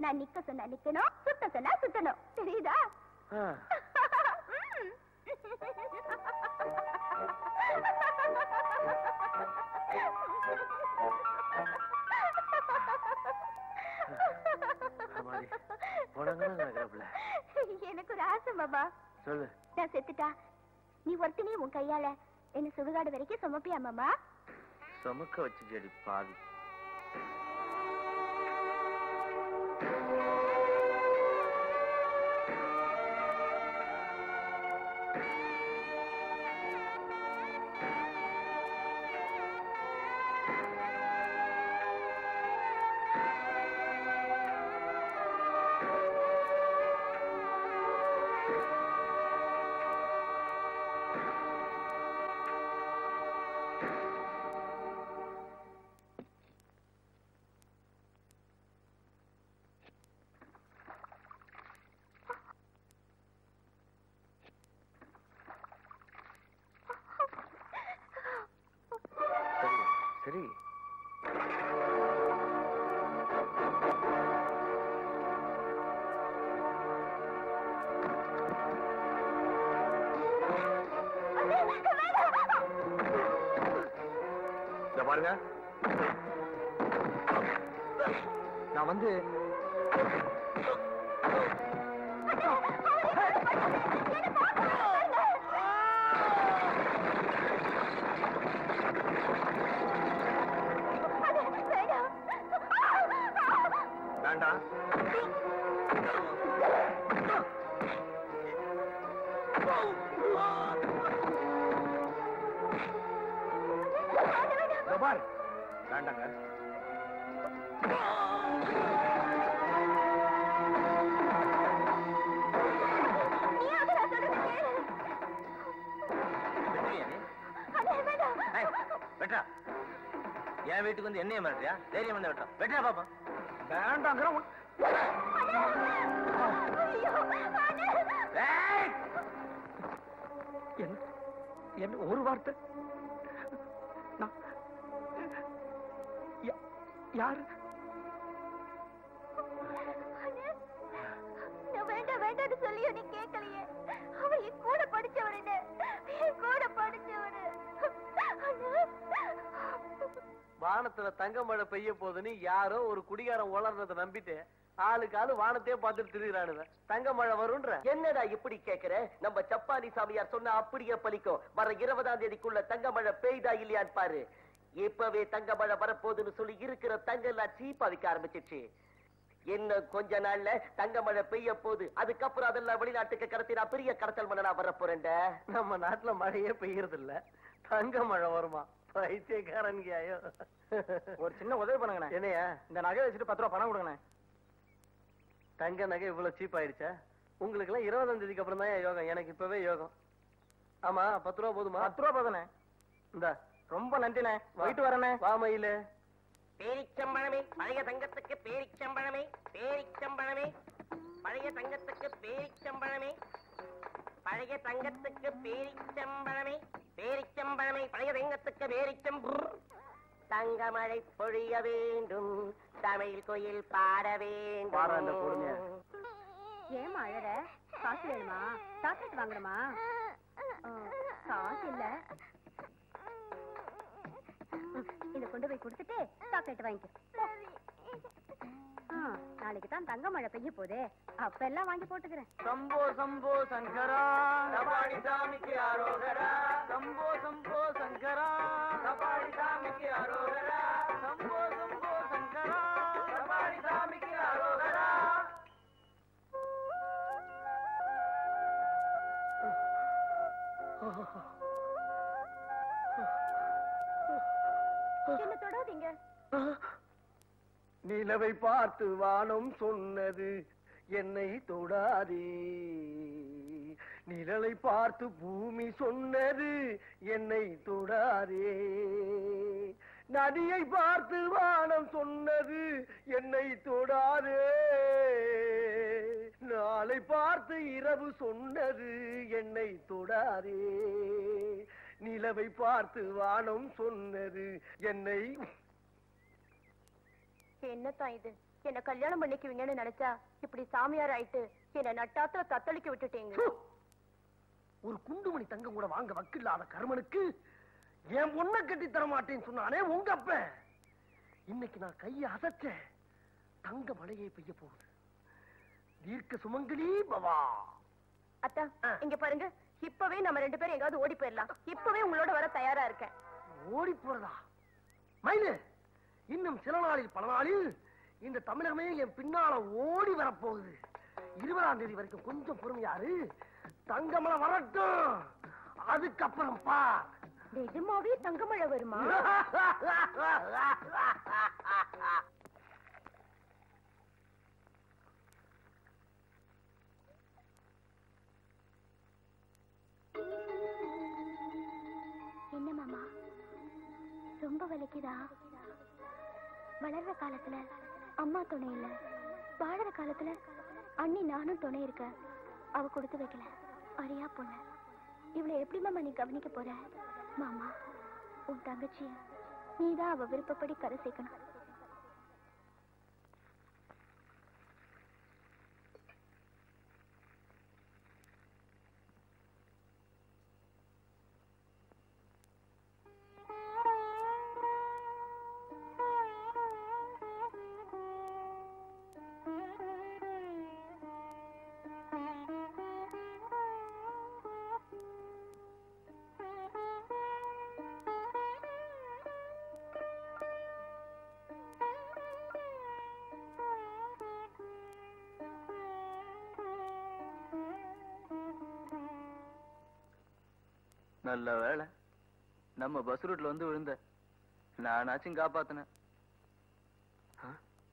நான் நிக்க சொன்னா நிக்கணும் சுத்த சொன்னா சுத்தணும் தெரியுதா ஆ. ம். அம்மாடி, உனக்குதான் நடக்கிறப்புல. எனக்கு ஒரு ஆசை பாபா சொல்லு நான் செத்துட்டா நீ ஒருத்தனே உன் கையால என்ன சுடுகாடு வரைக்கும் சுமப்பியா மாமா சுமக்க வச்சு செடி பாவி சரி சரி இத பாருங்க நான் வந்து வேண்டாம் இதோ பாரு வேண்டாங்க வெட்டா என் வீட்டுக்கு வந்து என்னைய மிரட்டியா தைரியம் வந்து வெட்டா வெட்டா பாப்பா வேண்டாங்கிற உன்- ஏய்! என்ன என்ன ஒரு வார்த்தை நான் யா- யாரு நான் வேண்டாம் வேண்டாம்னு சொல்லியும் நீ கேட்கலையே அவ என் கூட படிச்சவருன்னு என் கூட படிச்சவரு வானத்துல தங்க மழை பெய்ய போகுதுன்னு யாரோ ஒரு குடிகாரன் உளர்றத நம்பிட்டு ஆளுக்கு ஆளு வானத்தையே பார்த்துட்டு திரிகிறானுங்க தங்க மழை வரும்ன்ற என்னடா இப்படி கேக்குற நம்ம சப்பானி சாமியார் சொன்னா அப்படியே பலிக்கும் வர இருபதாம் தேதிக்குள்ள தங்க மழை பெய்தா இல்லையான்னு பாரு இப்பவே தங்க மழை வரப்போகுதுன்னு சொல்லி இருக்கிற தங்க எல்லாம் சீப்பா விற்க ஆரம்பிச்சிச்சு இன்னும் கொஞ்ச நாள்ல தங்க மழை பெய்ய போகுது அதுக்கப்புறம் அதெல்லாம் வெளிநாட்டுக்கு கடத்தி நான் பெரிய கடத்தல் மன்னனா வரப்போறேன்ட நம்ம நாட்டுல மழையே பெய்யறது இல்ல தங்க மழை வருமா பைத்தியக்காரன்கியாயோ ஒரு சின்ன உதவி பண்ணுங்கண்ணே என்னையா இந்த நகை வச்சுட்டு பத்து ரூபா பணம் கொடுங்கண்ணே தங்க நகை இவ்வளவு சீப் ஆயிடுச்சா உங்களுக்கு எல்லாம் இருபதாம் தேதிக்கு அப்புறம் தான் யோகம் எனக்கு இப்பவே யோகம் ஆமா பத்து ரூபா போதுமா பத்து ரூபா போதுண்ணே இந்த ரொம்ப நன்றிண்ணே போயிட்டு வரேண்ணே வா மயிலு பேரிச்சம்பழமே பழைய தங்கத்துக்கு பேரிச்சம்பழமே பேரிச்சம்பழமே பழைய தங்கத்துக்கு பேரிச்சம்பழமே பழைய தங்கத்துக்கு பேரிச்சம்பழமே பேரிச்சம்பழமே பழைய தங்கத்துக்கு பேரிச்சம் தங்கமழை பொழிய வேண்டும் தமிழ் கோயில் பாட பாடுறேன் இந்த பொறுமையா. வேண்டும் ஏமா அழற காசு வேணுமா சாக்லேட் வாங்கணுமா ஆ, காசு இல்ல ம், இத கொண்டு போய் கொடுத்துட்டு சாக்லேட் வாங்கிக்க போ. ஆ, நாளைக்கு தான் தங்க மழை பெய்ய போதே அப்ப எல்லாம் வாங்கி போட்டுக்கிறேன் சம்போ சம்போ சங்கரா கபாடி சாமிக்கு அரோகரா சம்போ சம்போ சங்கரா கபாடி சாமிக்கு அரோகரா சம்போ சம்போ சங்கரா கபாடி சாமிக்கு அரோகரா என்ன தொடாதீங்க நிலவை பார்த்து வானம் சொன்னது என்னை தொடாதே நிழலை பார்த்து பூமி சொன்னது என்னை தொடாதே நதியை பார்த்து வானம் சொன்னது என்னை தொடாதே நாளை பார்த்து இரவு சொன்னது என்னை தொடாதே நிலவை பார்த்து வானம் சொன்னது என்னை என்னத்தான் இது என்ன கல்யாணம் பண்ணிக்குவீங்கன்னு நினைச்சா இப்படி சாமியார் ஆயிட்டு என்ன நட்டாத்துல தத்தளிக்க விட்டுட்டீங்க ப்பு! ஒரு குண்டுமணி தங்கம் கூட வாங்க வக்கில்லாத கருமனுக்கு என் பொண்ணை கட்டி தர மாட்டேன்னு சொன்னானே உங்க அப்ப இன்னைக்கு நான் கைய அசைச்சேன் தங்க மழையே பெய்ய போகுது தீர்க்க சுமங்கலி பவா அத்தா இங்க பாருங்க இப்பவே நம்ம ரெண்டு பேரும் எங்காவது ஓடி போயிடலாம் இப்பவே உங்களோட வர தயாரா இருக்கேன் ஓடி போறதா மயிலு இன்னும் சில நாளில் பல நாளில் இந்த தமிழகமே என் பின்னால ஓடி வரப்போகுது இருபதாம் தேதி வரைக்கும் கொஞ்சம் பொறுமையாரு தங்கமலை வரட்டும் அதுக்கப்புறம் பா நிஜமாவே தங்கமழை வருமா என்ன மாமா ரொம்ப வலிக்குதா வளர்ற காலத்துல அம்மா துணை இல்ல வாழற காலத்துல அண்ணி நானும் துணை இருக்க அவ கொடுத்து வைக்கல அரியா பொண்ணு இவளை எப்படி மாமா நீ கவனிக்க போற மாமா உன் தங்கச்சிய நீதான் அவ விருப்பப்படி கரை சேர்க்கணும் நல்ல வேலை நம்ம பஸ் ரூட்ல வந்து விழுந்த நானாச்சும் காப்பாத்தினேன் ஆ?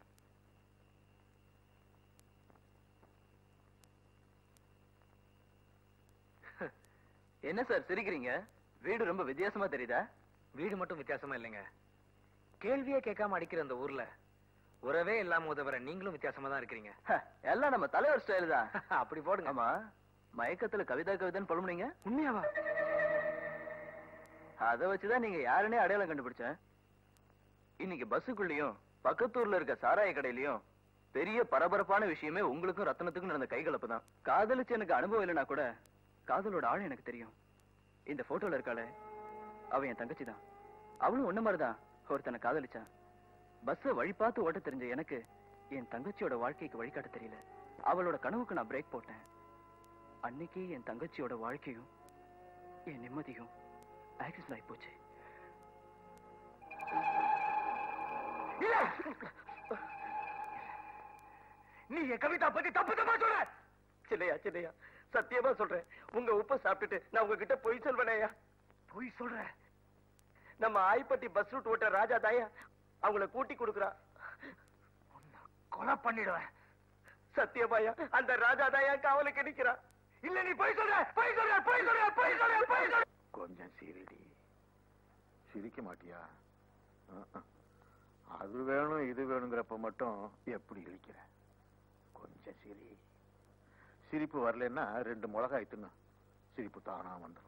என்ன சார் சிரிக்கிறீங்க வீடு ரொம்ப வித்தியாசமா தெரியுதா வீடு மட்டும் வித்தியாசமா இல்லைங்க கேள்வியே கேட்காம அடிக்கிற அந்த ஊர்ல உறவே இல்லாம உதவுற நீங்களும் வித்தியாசமா தான் இருக்கிறீங்க ஹ, எல்லாம் நம்ம தலைவர் ஸ்டைல் தான் அப்படி போடுங்க ஆமா மயக்கத்துல கவிதா கவிதைன்னு புலம்புனீங்க உண்மையாவா அத வச்சுதான் நீங்க யாருன்னே அடையாளம் கண்டுபிடிச்சேன் இன்னைக்கு பஸ்ஸுக்குள்ளயும் பக்கத்தூர்ல இருக்க சாராய கடையிலயும் பெரிய பரபரப்பான விஷயமே உங்களுக்கும் ரத்தனத்துக்கும் நடந்த கைகலப்பு தான் காதலிச்சு எனக்கு அனுபவம் இல்லைனா கூட காதலோட ஆழம் எனக்கு தெரியும் இந்த போட்டோல இருக்காளே அவ என் தங்கச்சி தான் அவளும் ஒண்ணு மாதிரிதான் ஒருத்தனை காதலிச்சா பஸ்ஸ வழி பார்த்து ஓட்ட தெரிஞ்ச எனக்கு என் தங்கச்சியோட வாழ்க்கைக்கு வழிகாட்ட தெரியல அவளோட கனவுக்கு நான் பிரேக் போட்டேன் அன்னைக்கு என் தங்கச்சியோட வாழ்க்கையும் என் நிம்மதியும் ஆக்சிஸ் ஆகி போச்சு இல்ல நீ என் கவிதா பத்தி தப்பு தப்பா சொல்ற சின்னையா சின்னையா சத்தியமா சொல்றேன் உங்க உப்பை சாப்பிட்டுட்டு நான் உங்ககிட்ட பொய் சொல்வேனேயா பொய் சொல்ற நம்ம ஆய்பட்டி பஸ் ரூட் ஓட்ட ராஜா தாயா அவங்கள கூட்டி கொடுக்குறா கொலை பண்ணிடுவேன் சத்தியமாயா அந்த ராஜா தாயா காவலுக்கு நிக்கிறா இல்ல நீ பொய் சொல்ற பொய் சொல்ற பொய் சொல்ற பொய் சொல்ற பொய் சொல்ற கொஞ்சம் சிரிடி சிரிக்க மாட்டியா அஹ், அஹ். அது வேணும் இது வேணுங்கிறப்ப மட்டும் எப்படி இழிக்கிற கொஞ்சம் சிரி சிரிப்பு வரலன்னா ரெண்டு மிளகாய் தின்னு சிரிப்பு தானா வந்துடும்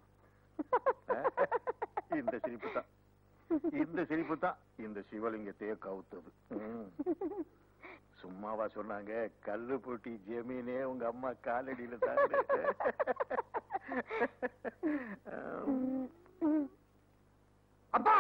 இந்த சிரிப்பு தான் இந்த சிரிப்பு தான் இந்த சிவலிங்கத்தையே கவுத்தது ம். சும்மாவா சொன்னாங்க கல்லு போட்டி ஜெமீனே உங்க அம்மா காலடியில தான் அப்பா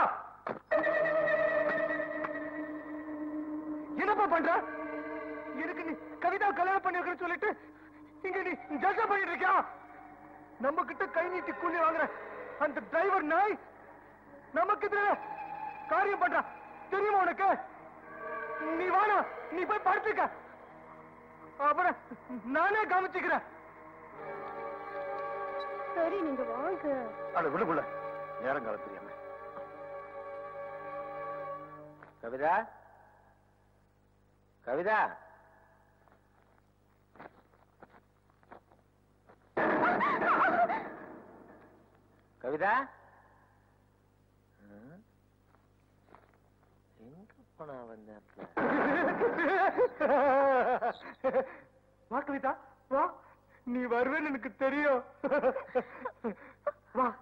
என்னப்பா பண்ற எனக்கு நீ கவிதா கல்யாணம் பண்ணிருக்கன்னு சொல்லிட்டு இங்க நீ ஜல்சா பண்ணிட்டு இருக்கியா நம்ம கிட்ட கை நீட்டி கூலி வாங்குற அந்த டிரைவர் நாய் நமக்கு எதிர காரியம் பண்றான் தெரியுமா உனக்கு நீ வாடா நீ போய் படுத்துக்க அப்புறம் நானே கவனிச்சுக்கிறேன் சரி நீங்க வாங்க அட விடு விடு நேரம் காலம் தெரியாம கவிதா கவிதா கவிதா ம்? எங்க போனா வந்த வா கவிதா வா நீ வருவேன்னு எனக்கு தெரியும் வா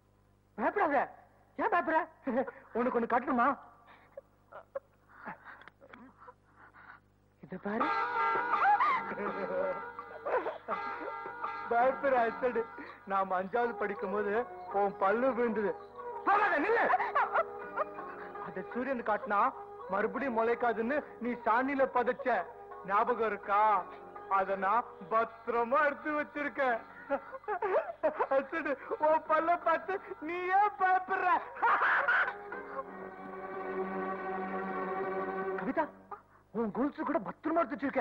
பயப்படாத ஏன் பயப்படுற உனக்கு ஒண்ணு கட்டணுமா இத பாரு பயப்பட அசடு நாம அஞ்சாவது படிக்கும் போது உன் பல்லு விழுந்தது போகாத நில்லு அத சூரியன் காட்டினா மறுபடியும் முளைக்காதுன்னு நீ சாணியில பதைச்ச ஞாபகம் இருக்கா அத நான் பத்திரமா எடுத்து வச்சிருக்கேன் அசடு உன் பல்ல பார்த்து நீ ஏன் பயப்படுற கவிதா உன் கொலுசு கூட பத்திரமா எடுத்து வச்சிருக்க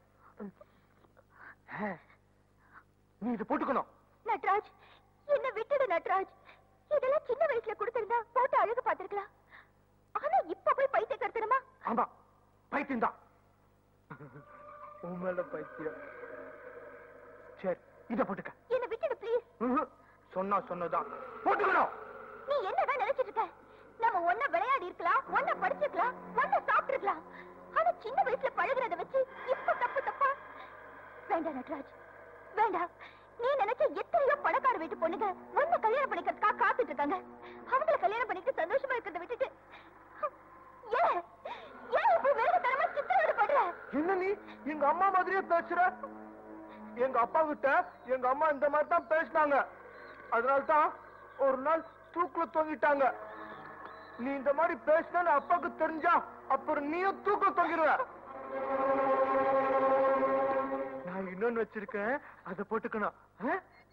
ஆ, நீ இதை போட்டுக்கணும் நட்ராஜ் என்ன விட்டுடு நட்ராஜ் இதெல்லாம் சின்ன வயசுல கொடுத்திருந்தா போட்டு அழகு பார்த்திருக்கலாம் ஆனா இப்ப போய் பைத்தியக்காரத்தனமா ஆமா பைத்தியம் தான் உன் மேல பைத்தியம் சரி இத போட்டுக்க என்ன விட்டுடு ப்ளீஸ் ம்ஹும். சொன்னா சொன்னதான் போட்டுக்கணும் நீ என்னதான் நினைச்சிட்டு இருக்க நம்ம ஒண்ணா விளையாடி இருக்கலாம் ஒண்ணா படிச்சிருக்கலாம் ஒண்ணா சாப்பிட்டிருக்கலாம் ஆனா சின்ன வயசுல பழகுறத வச்சு இப்ப தப்பு தப்பா வேண்டாம் நட்ராஜ் வேண்டாம் நீ நினைச்ச எத்தனையோ பணக்கார வீட்டு பொண்ணுங்க ஒண்ணு கல்யாணம் பண்ணிக்கிறதுக்காக காத்துட்டு இருக்காங்க அவங்கள கல்யாணம் பண்ணிட்டு சந்தோஷமா இருக்கிறத விட்டுட்டு ஏன் ஏன் இப்படி மிருகத்தனமா சித்திரவதை பண்ற என்ன நீ எங்க அம்மா மாதிரியே பேசுற எங்க அப்பா கிட்ட எங்க அம்மா இந்த மாதிரி தான் பேசினாங்க அதனால தான் ஒரு நாள் தூக்குல தொங்கிட்டாங்க நீ இந்த மாதிரி பேசினு அப்பாவுக்கு தெரிஞ்சா அப்புறம் நீயும் தூக்குல தொங்கிடுவ நான் இன்னொன்னு வச்சிருக்கேன் அதை போட்டுக்கணும் ஆ?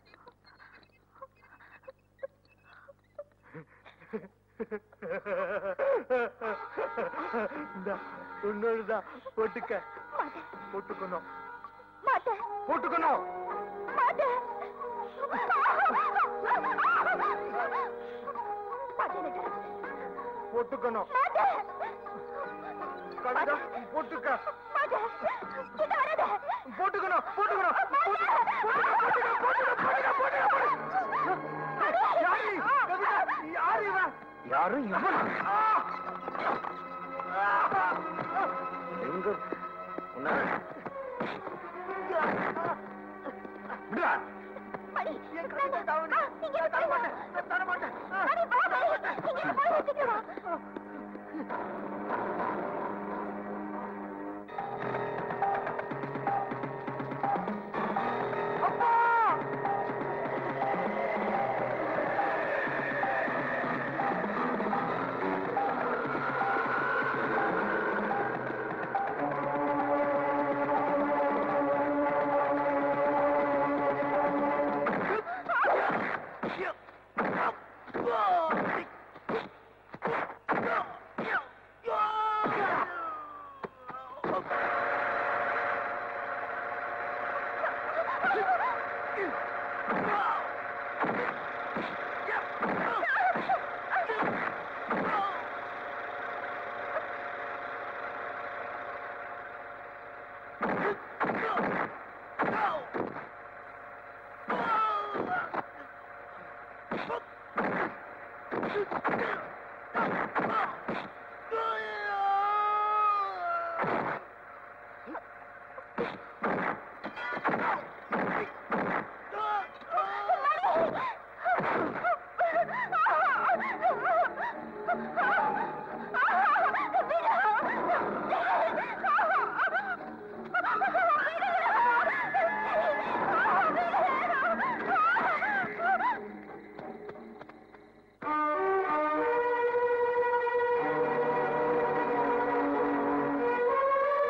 இந்தா, இன்னொருதான் போட்டுக்க போட்டுக்கணும் மாட்டேன் போட்டுக்கணும் மாட்டேன் மாட்டேன் நட்ராஜ் போட்டுக்கணும் மாட்டேன் கவிதா போட்டுக்க மாட்டேன் கிட்ட வராத போட்டுக்கணும் போட்டுக்கணும் போட்டுக்க, போட்டுக்க, போட்டுக்க, போட்டுக்க, போட்டுக்க, போட்டுக்க. யாரு நீ? கவிதா, யாரு இவன்? யாரும் இவன் எங்க உன்னை விடுடா. மணி வேண்டாம். ஆ, இங்க இரு, போய் வா. மணி, வா, மணி. இங்க இரு, போய் வா, சீக்கிரம் வா. ஆ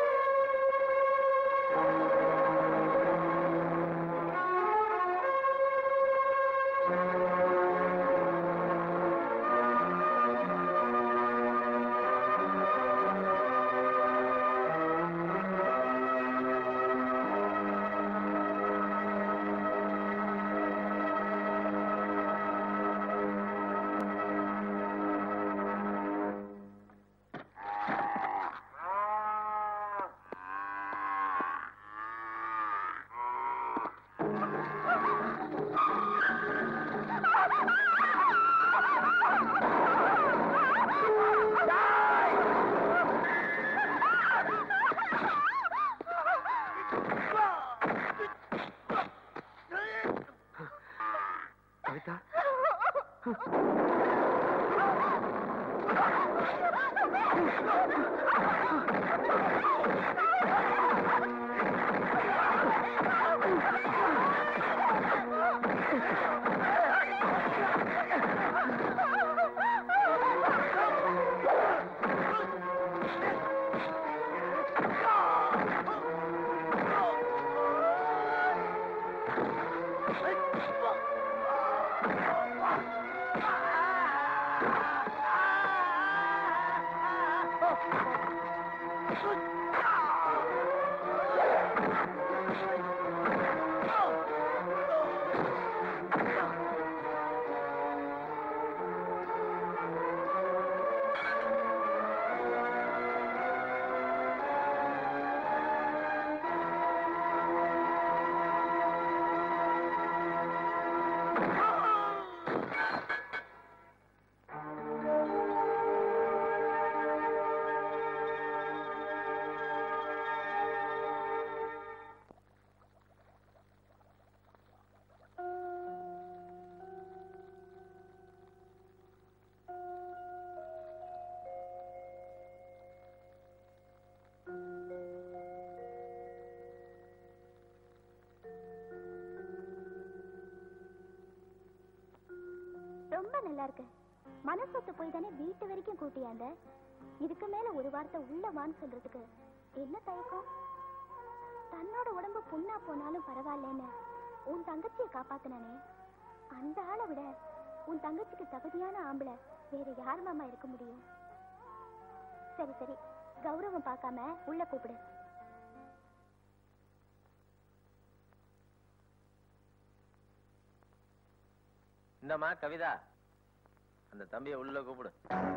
ரொம்ப நல்லா இருக்கு மனசொத்து போய் தானே வீட்டு வரைக்கும் கூட்டியாந்த இதுக்கு மேல ஒரு வார்த்தை உள்ள வான்னு சொல்றதுக்கு என்ன தயக்கம் தன்னோட உடம்பு புண்ணா போனாலும் பரவாயில்லன்னு உன் தங்கச்சியை காப்பாத்தினானே அந்த ஆளை விட உன் தங்கச்சிக்கு தகுதியான ஆம்பளை வேற யார் மாமா இருக்க முடியும் சரி சரி கௌரவம் பார்க்காம உள்ள கூப்பிடு இந்தம்மா கவிதா அந்த தம்பியை உள்ள கூப்பிடு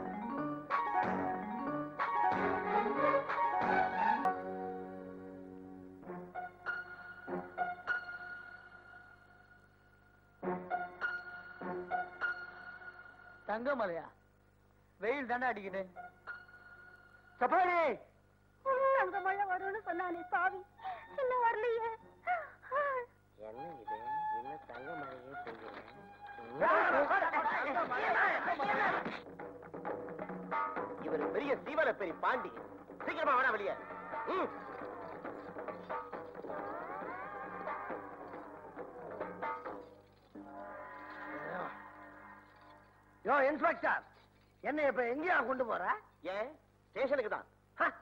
தங்கமலையா வெயில் தானே அடிக்குது சபாரி தங்கமழை வரும்னு சொன்னானே சாவி இன்னும் வரலையே என்ன இது இன்னும் தங்க மழையே பெய்யல இவர் பெரிய சீவன பெரிய பாண்டி சீக்கிரமா வாடா வெளியே ம். யோ இன்ஸ்பெக்டர் என்ன இப்ப எங்கேயா கொண்டு போற ஏன் ஸ்டேஷனுக்கு தான்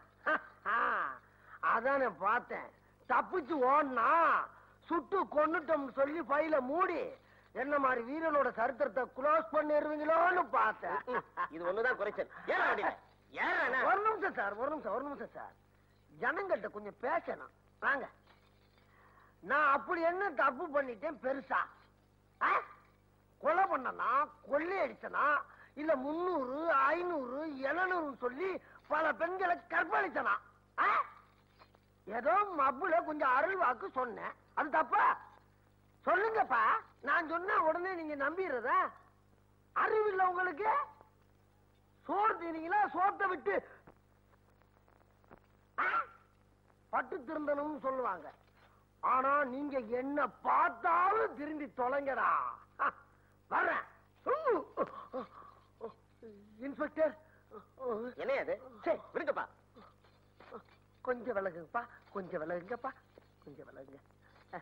அதானே பார்த்தேன் தப்பிச்சு ஓடனா சுட்டு கொன்னுட்டோம்னு சொல்லி பையில மூடி என்ன மாதிரி வீரனோட சரித்திரத்தை க்ளோஸ் பண்ணிடுவீங்களோன்னு பார்த்தேன் இது ஒண்ணுதான் குறைச்சல் ஏன் வண்டியில ஏன் ஒரு நிமிஷம் சார் ஒரு நிமிஷம் ஒரு நிமிஷம் சார் ஜனங்கள்ட்ட கொஞ்சம் பேசணும் வாங்க நான் அப்படி என்ன தப்பு பண்ணிட்டேன் பெருசா ஆ? கொலை பண்ணனா கொள்ளை அடிச்சனா இல்ல முன்னூறு ஐநூறு எழுநூறு சொல்லி பல பெண்களை கற்பழிச்சனா ஆ? ஏதோ மப்புல கொஞ்சம் அருள் வாக்கு சொன்னேன் அது தப்பா சொல்லுங்கப்பா நான் சொன்னா உடனே நீங்க நம்பிடுறதா அறிவில்லை உங்களுக்கு சோறு தீனீங்களா சோத்தை விட்டு ஆ? பட்டு திருந்தணும்னு சொல்லுவாங்க ஆனா நீங்க என்ன பார்த்தாலும் திரும்பி தொலைங்கடா ஆ, வர்றேன் உ, இன்ஸ்பெக்டர் என்ன அது சரி விடுங்கப்பா கொஞ்சம் விலகுங்கப்பா கொஞ்சம் விலகுங்கப்பா கொஞ்சம் விலகுங்க அஹ்.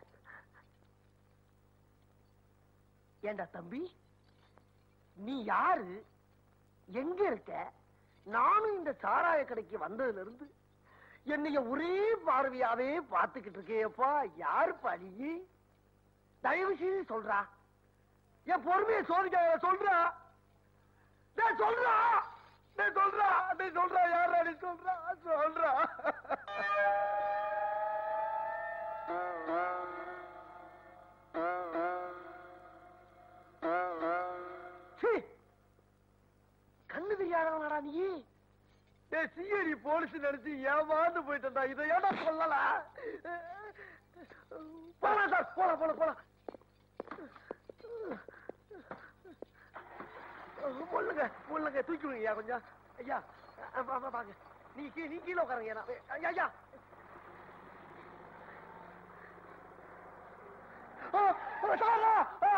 ஏண்டா தம்பி நீ யாரு எங்க இருக்க நானும் இந்த சாராய கடைக்கு வந்ததுல இருந்து என்னைய ஒரே பார்வையாவே பார்த்துக்கிட்டு இருக்கேப்பா யாருப்பா நீ தயவு செய்து சொல்றா என் பொறுமையை சோதிக்க சொல்றா டேய் சொல்றா டேய் சொல்றா டேய் சொல்றா யாரா நீ சொல்றா சொல்றா சீ, கண்ணு தெரியாதவனாடா நீ டேய் சிஐடி போலீஸ் நினைச்சு ஏமாந்து போயிட்டா இதை ஏடா சொல்லல போலாம் சார் போலாம் போலாம் போலாம் முள்ளுங்க முள்ளுங்க தூக்கி விடுங்க ஐயா கொஞ்சம் ஐயா அ, வா, வா, வாங்க நீ கீ- நீ கீழே உட்காருங்க நான் ஐயா ஐயா ஆ, ஆ, சாரா, ஆ.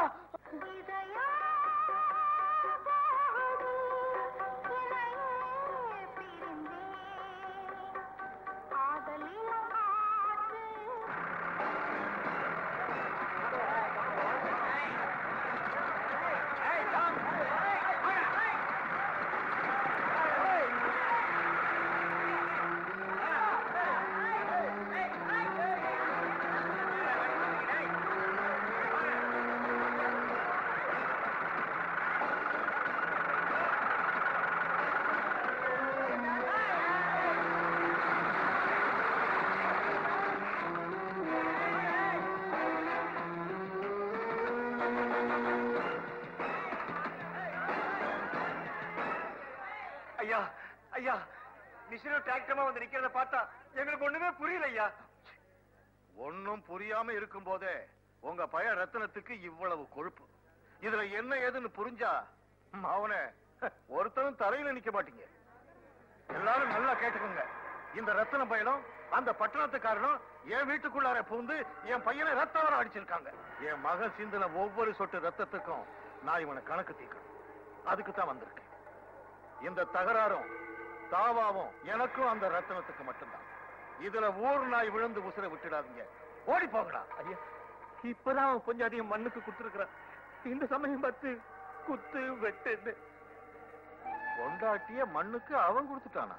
ஐயா மிஷினும் டிராக்டரமா வந்து நிக்கிறத பார்த்தா எங்களுக்கு ஒண்ணுமே புரியல ஐயா ஒண்ணும் புரியாம இருக்கும் போதே உங்க பய ரத்தனத்துக்கு இவ்வளவு கொழுப்பு இதுல என்ன ஏதுன்னு புரிஞ்சா அவனே ஒருத்தரும் தலையில நிக்க மாட்டீங்க எல்லாரும் நல்லா கேட்டுக்கோங்க இந்த ரத்தன பயணம் அந்த பட்டணத்துக்காரனும் என் வீட்டுக்குள்ளார புகுந்து என் பையனை ரத்த வரம் அடிச்சிருக்காங்க என் மகன் சிந்தின ஒவ்வொரு சொட்டு ரத்தத்துக்கும் நான் இவனை கணக்கு தீர்க்கணும் அதுக்கு தான் வந்திருக்கேன் இந்த தகராறும் தாவாவும் எனக்கும் அந்த ரத்தனத்துக்கு மட்டும்தான் இதுல ஊர் நாய் விழுந்து உசுர விட்டுடாதீங்க ஓடி போங்கடா ஐயா இப்பதான் அவன் கொஞ்சம் அதிகம் மண்ணுக்கு குடுத்துருக்கிறான் இந்த சமயம் பார்த்து குத்து வெட்டு கொண்டாட்டிய மண்ணுக்கு அவன் கொடுத்துட்டானா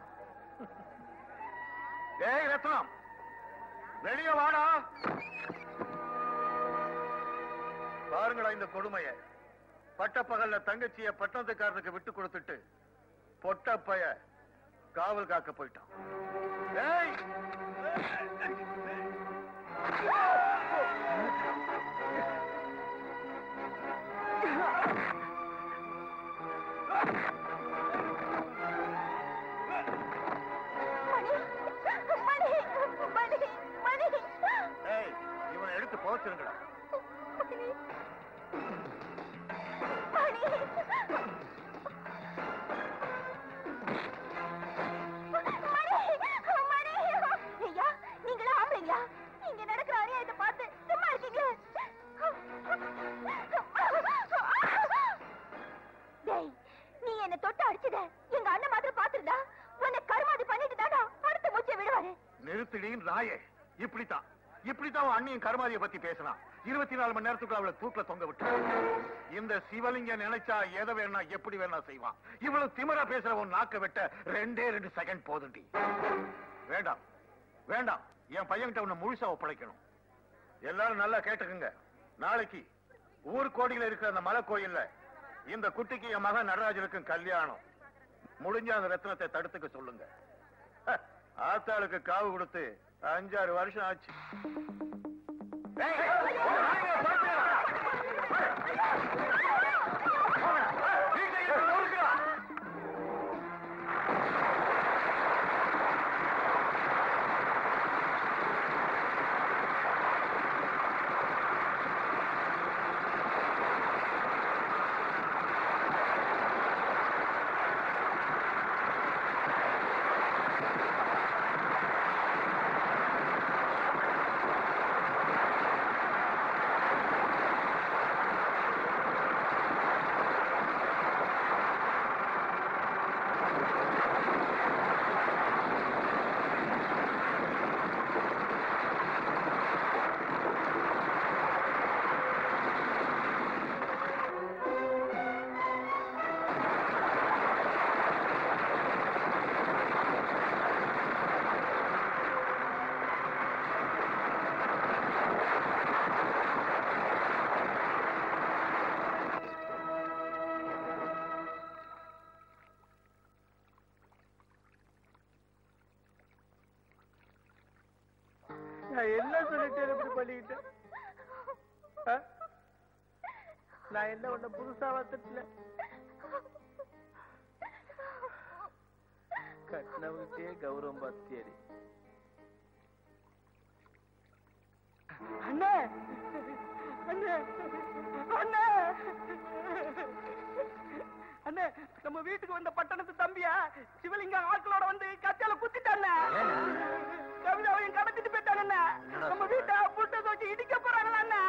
ஏய் ரத்னம் வெளிய வாடா பாருங்களா இந்த கொடுமைய பட்டப்பகல்ல தங்கச்சிய பட்டணத்துக்காரனுக்கு விட்டு கொடுத்துட்டு பொட்டப்பைய காவல் காக்க போயிட்டான் ஏய் மணி மணி மணி ஏய் இவனை எடுத்து போச்சிருங்கடா மணி மணி மணி ஐயா நீங்களா ஆம்பளைங்களா இங்க நடக்கிற அநியாயத்தை பார்த்து சும்மா இருக்கீங்களே டேய் நீ என்ன தொட்டு அடிச்சத எங்க அண்ணன் மாதிரி பாத்துருந்தா உன்னை கருமாதி பண்ணிட்டு தாடா அடுத்த மூச்சை விடுவாரு நிறுத்திடி நாயே இப்படித்தான் இப்படித்தான் அவன் அண்ணியின் கருமாதிய பத்தி பேசினான் இருபத்தி நாலு மணி நேரத்துக்குள்ள அவளை தூக்கில தொங்க விட்டு இந்த சிவலிங்க நினைச்சா எதை வேணா எப்படி வேணா செய்வான் இவ்வளவு திமிரா பேசுற உன் நாக்க வெட்ட ரெண்டே ரெண்டு செகண்ட் போதுண்டி வேண்டாம் வேண்டாம் என் பையன்கிட்ட உன்னை முழுசா ஒப்படைக்கணும் எல்லாரும் நல்லா கேட்டுக்குங்க நாளைக்கு ஊர் கோடியில இருக்கிற அந்த மலை கோயில்ல இந்த குட்டிக்கு என் மகன் நடராஜனுக்கும் கல்யாணம் முடிஞ்ச அந்த ரத்னத்தை தடுத்துக்க சொல்லுங்க ஹ, ஆத்தாளுக்கு காவு கொடுத்து அஞ்சாறு வருஷம் ஆச்சு நான் என்ன சொல்லிட்டேன் இப்படி பண்ணிக்கிட்டேன் ஆ? நான் என்ன உன்ன புதுசா வந்துட்டுல கட்டினவங்கிட்டே கௌரவம் பார்த்தியாடி அண்ணே அண்ணே அண்ணே அண்ணே நம்ம வீட்டுக்கு வந்த பட்டணத்து தம்பியா சிவலிங்கம் ஆட்களோட வந்து கத்தியால குத்திட்டாண்ணே கவிதாவையும் கடத்திட்டு போயிட்டாங்கண்ணே நம்ம வீட்டை புட்டை வச்சு இடிக்க போறாங்களா அண்ணே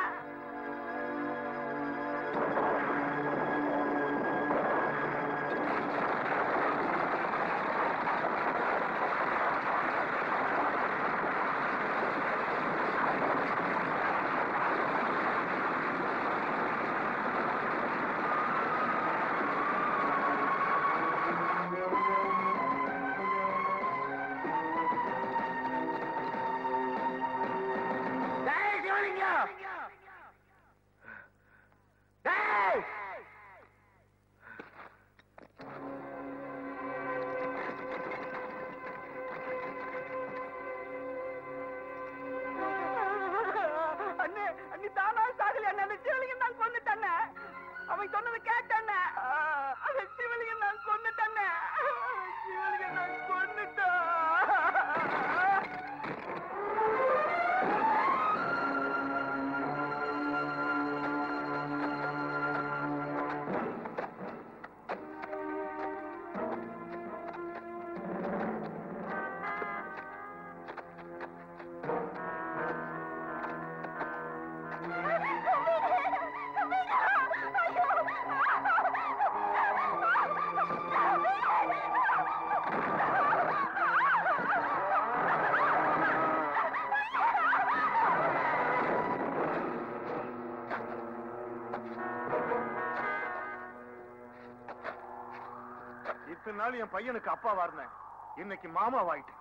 நாள் என் பையனுக்கு அப்பாவா இருந்தேன் இன்னைக்கு மாமாவாயிட்டேன்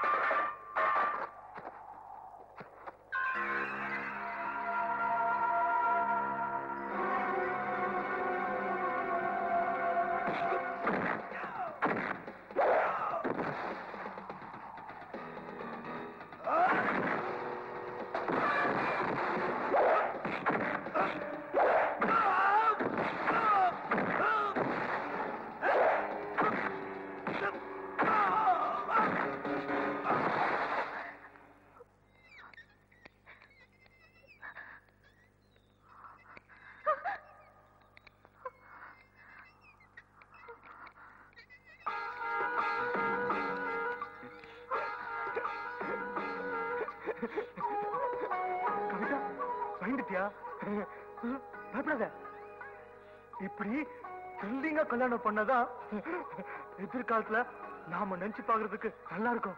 கவிதா பயந்துட்டியா பயப்படாத இப்படி த்ரில்லிங்கா கல்யாணம் பண்ணதான் எதிர்காலத்துல நாம நினைச்சு பாக்குறதுக்கு நல்லா இருக்கும்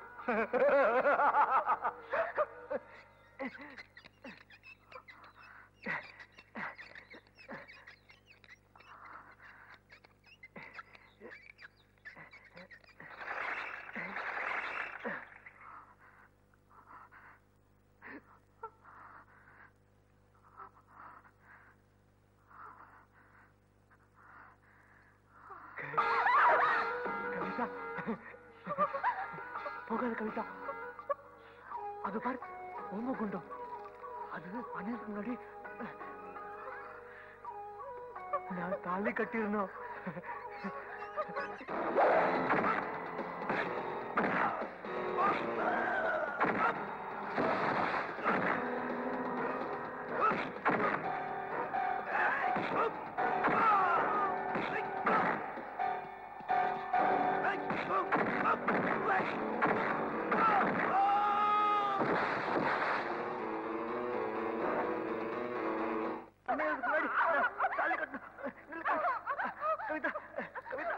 கவிதா போகாத கவிதா அது பாரு ஓம குண்டம் அது அணிலுக்கு முன்னாடி நான் தாலி கட்டியிருந்தோம் அணிலுக்கு முன்னாடி நான் தாலி கட்டணும் நில்லு கவிதா கவிதா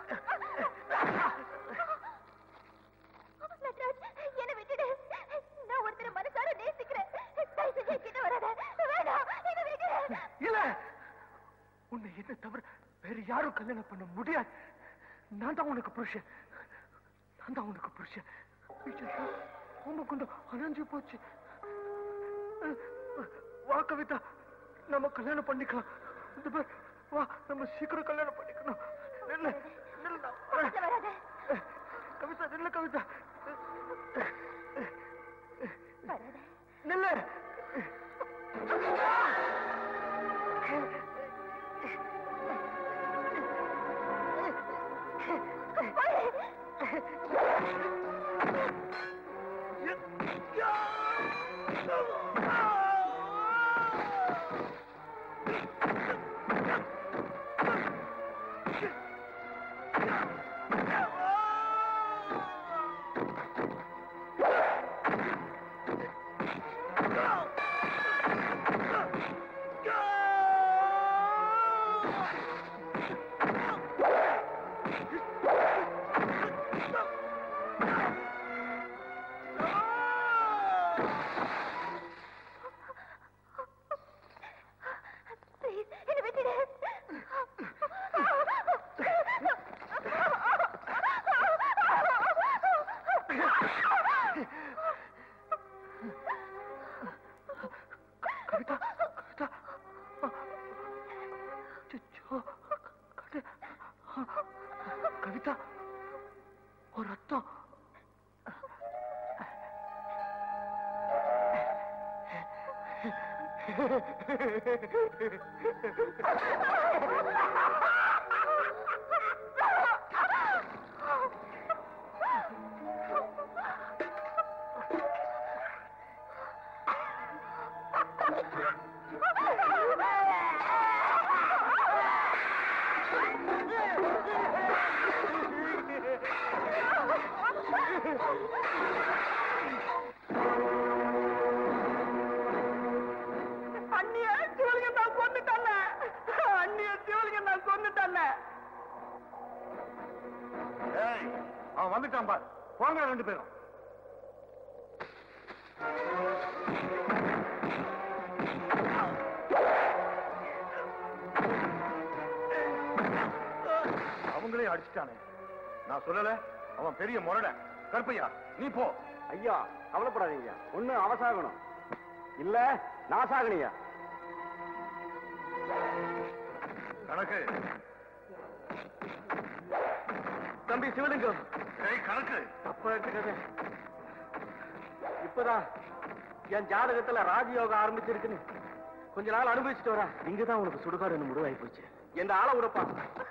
நட்ராஜ், என்னை விட்டுடு. நான் ஒருத்தரை மனசார நேசிக்கிறேன். தயவு செஞ்சு என்கிட்ட வராத. வேண்டாம், என்னை விட்டுடு. இல்ல உன்னை என்ன தவிர வேற யாரும் கல்யாணம் பண்ண முடியாது நான் தான் உனக்கு புருஷன் நான் தான் உனக்கு புருஷன் ஐயையோ, உங்க குண்டம் அணைஞ்சு போச்சு வா கவிதா நம்ம கல்யாணம் பண்ணிக்கலாம் இந்த பார், வா நம்ம சீக்கிரம் கல்யாணம் பண்ணிக்கணும் நில்லு நில்லு நான் வரேன். கவிதா நில்லு கவிதா நில்லு Please, என்னை விட்டுடு. கவிதா கவிதா அச்சச்சோ, கவிதா கவிதா ஒரு ரத்தம் அண்ணிய சிவலிங்க நான் கொண்டுட்டேன் அண்ணிய சிவலிங்க நான் கொண்டுட்டேன் ஏய் அவன் வந்துட்டான் பார் போங்க ரெண்டு பேரும் அவங்களே அடிச்சுட்டானே நான் சொல்லல அவன் பெரிய முரட கருப்பையா நீ போ ஐயா கவலைப்படாதீங்க ஒண்ணு அவசாகணும் இல்ல நான் சாகணியா கணக்கு தம்பி சிவலிங்கம் ஏய், கணக்கு அப்ப எடுத்துக்கவே இப்பதான் என் ஜாதகத்துல ராஜயோகம் ஆரம்பிச்சிருக்குன்னு கொஞ்ச நாள் அனுபவிச்சுட்டு வரேன் இங்கதான் உனக்கு சுடுகாடு முடிவாகி போச்சு எந்த ஆளை விடப்பா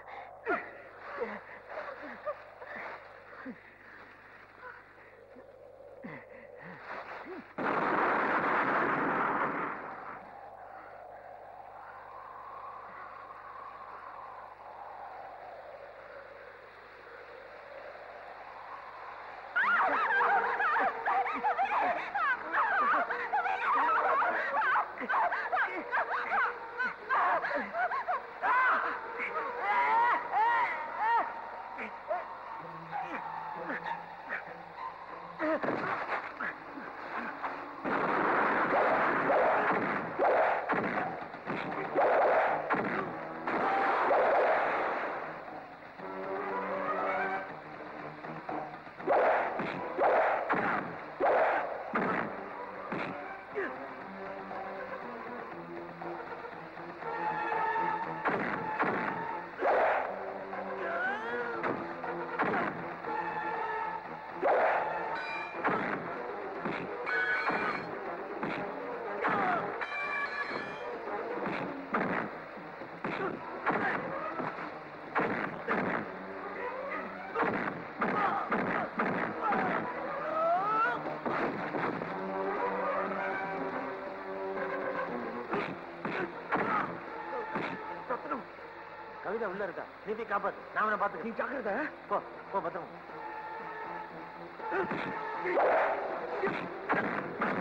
கவிதா உள்ள இருக்கா நீ போய் காப்பாத்து நான் அவனை பாத்துக்க நீ ஜாக்கிரதை போ போ பத்திரம்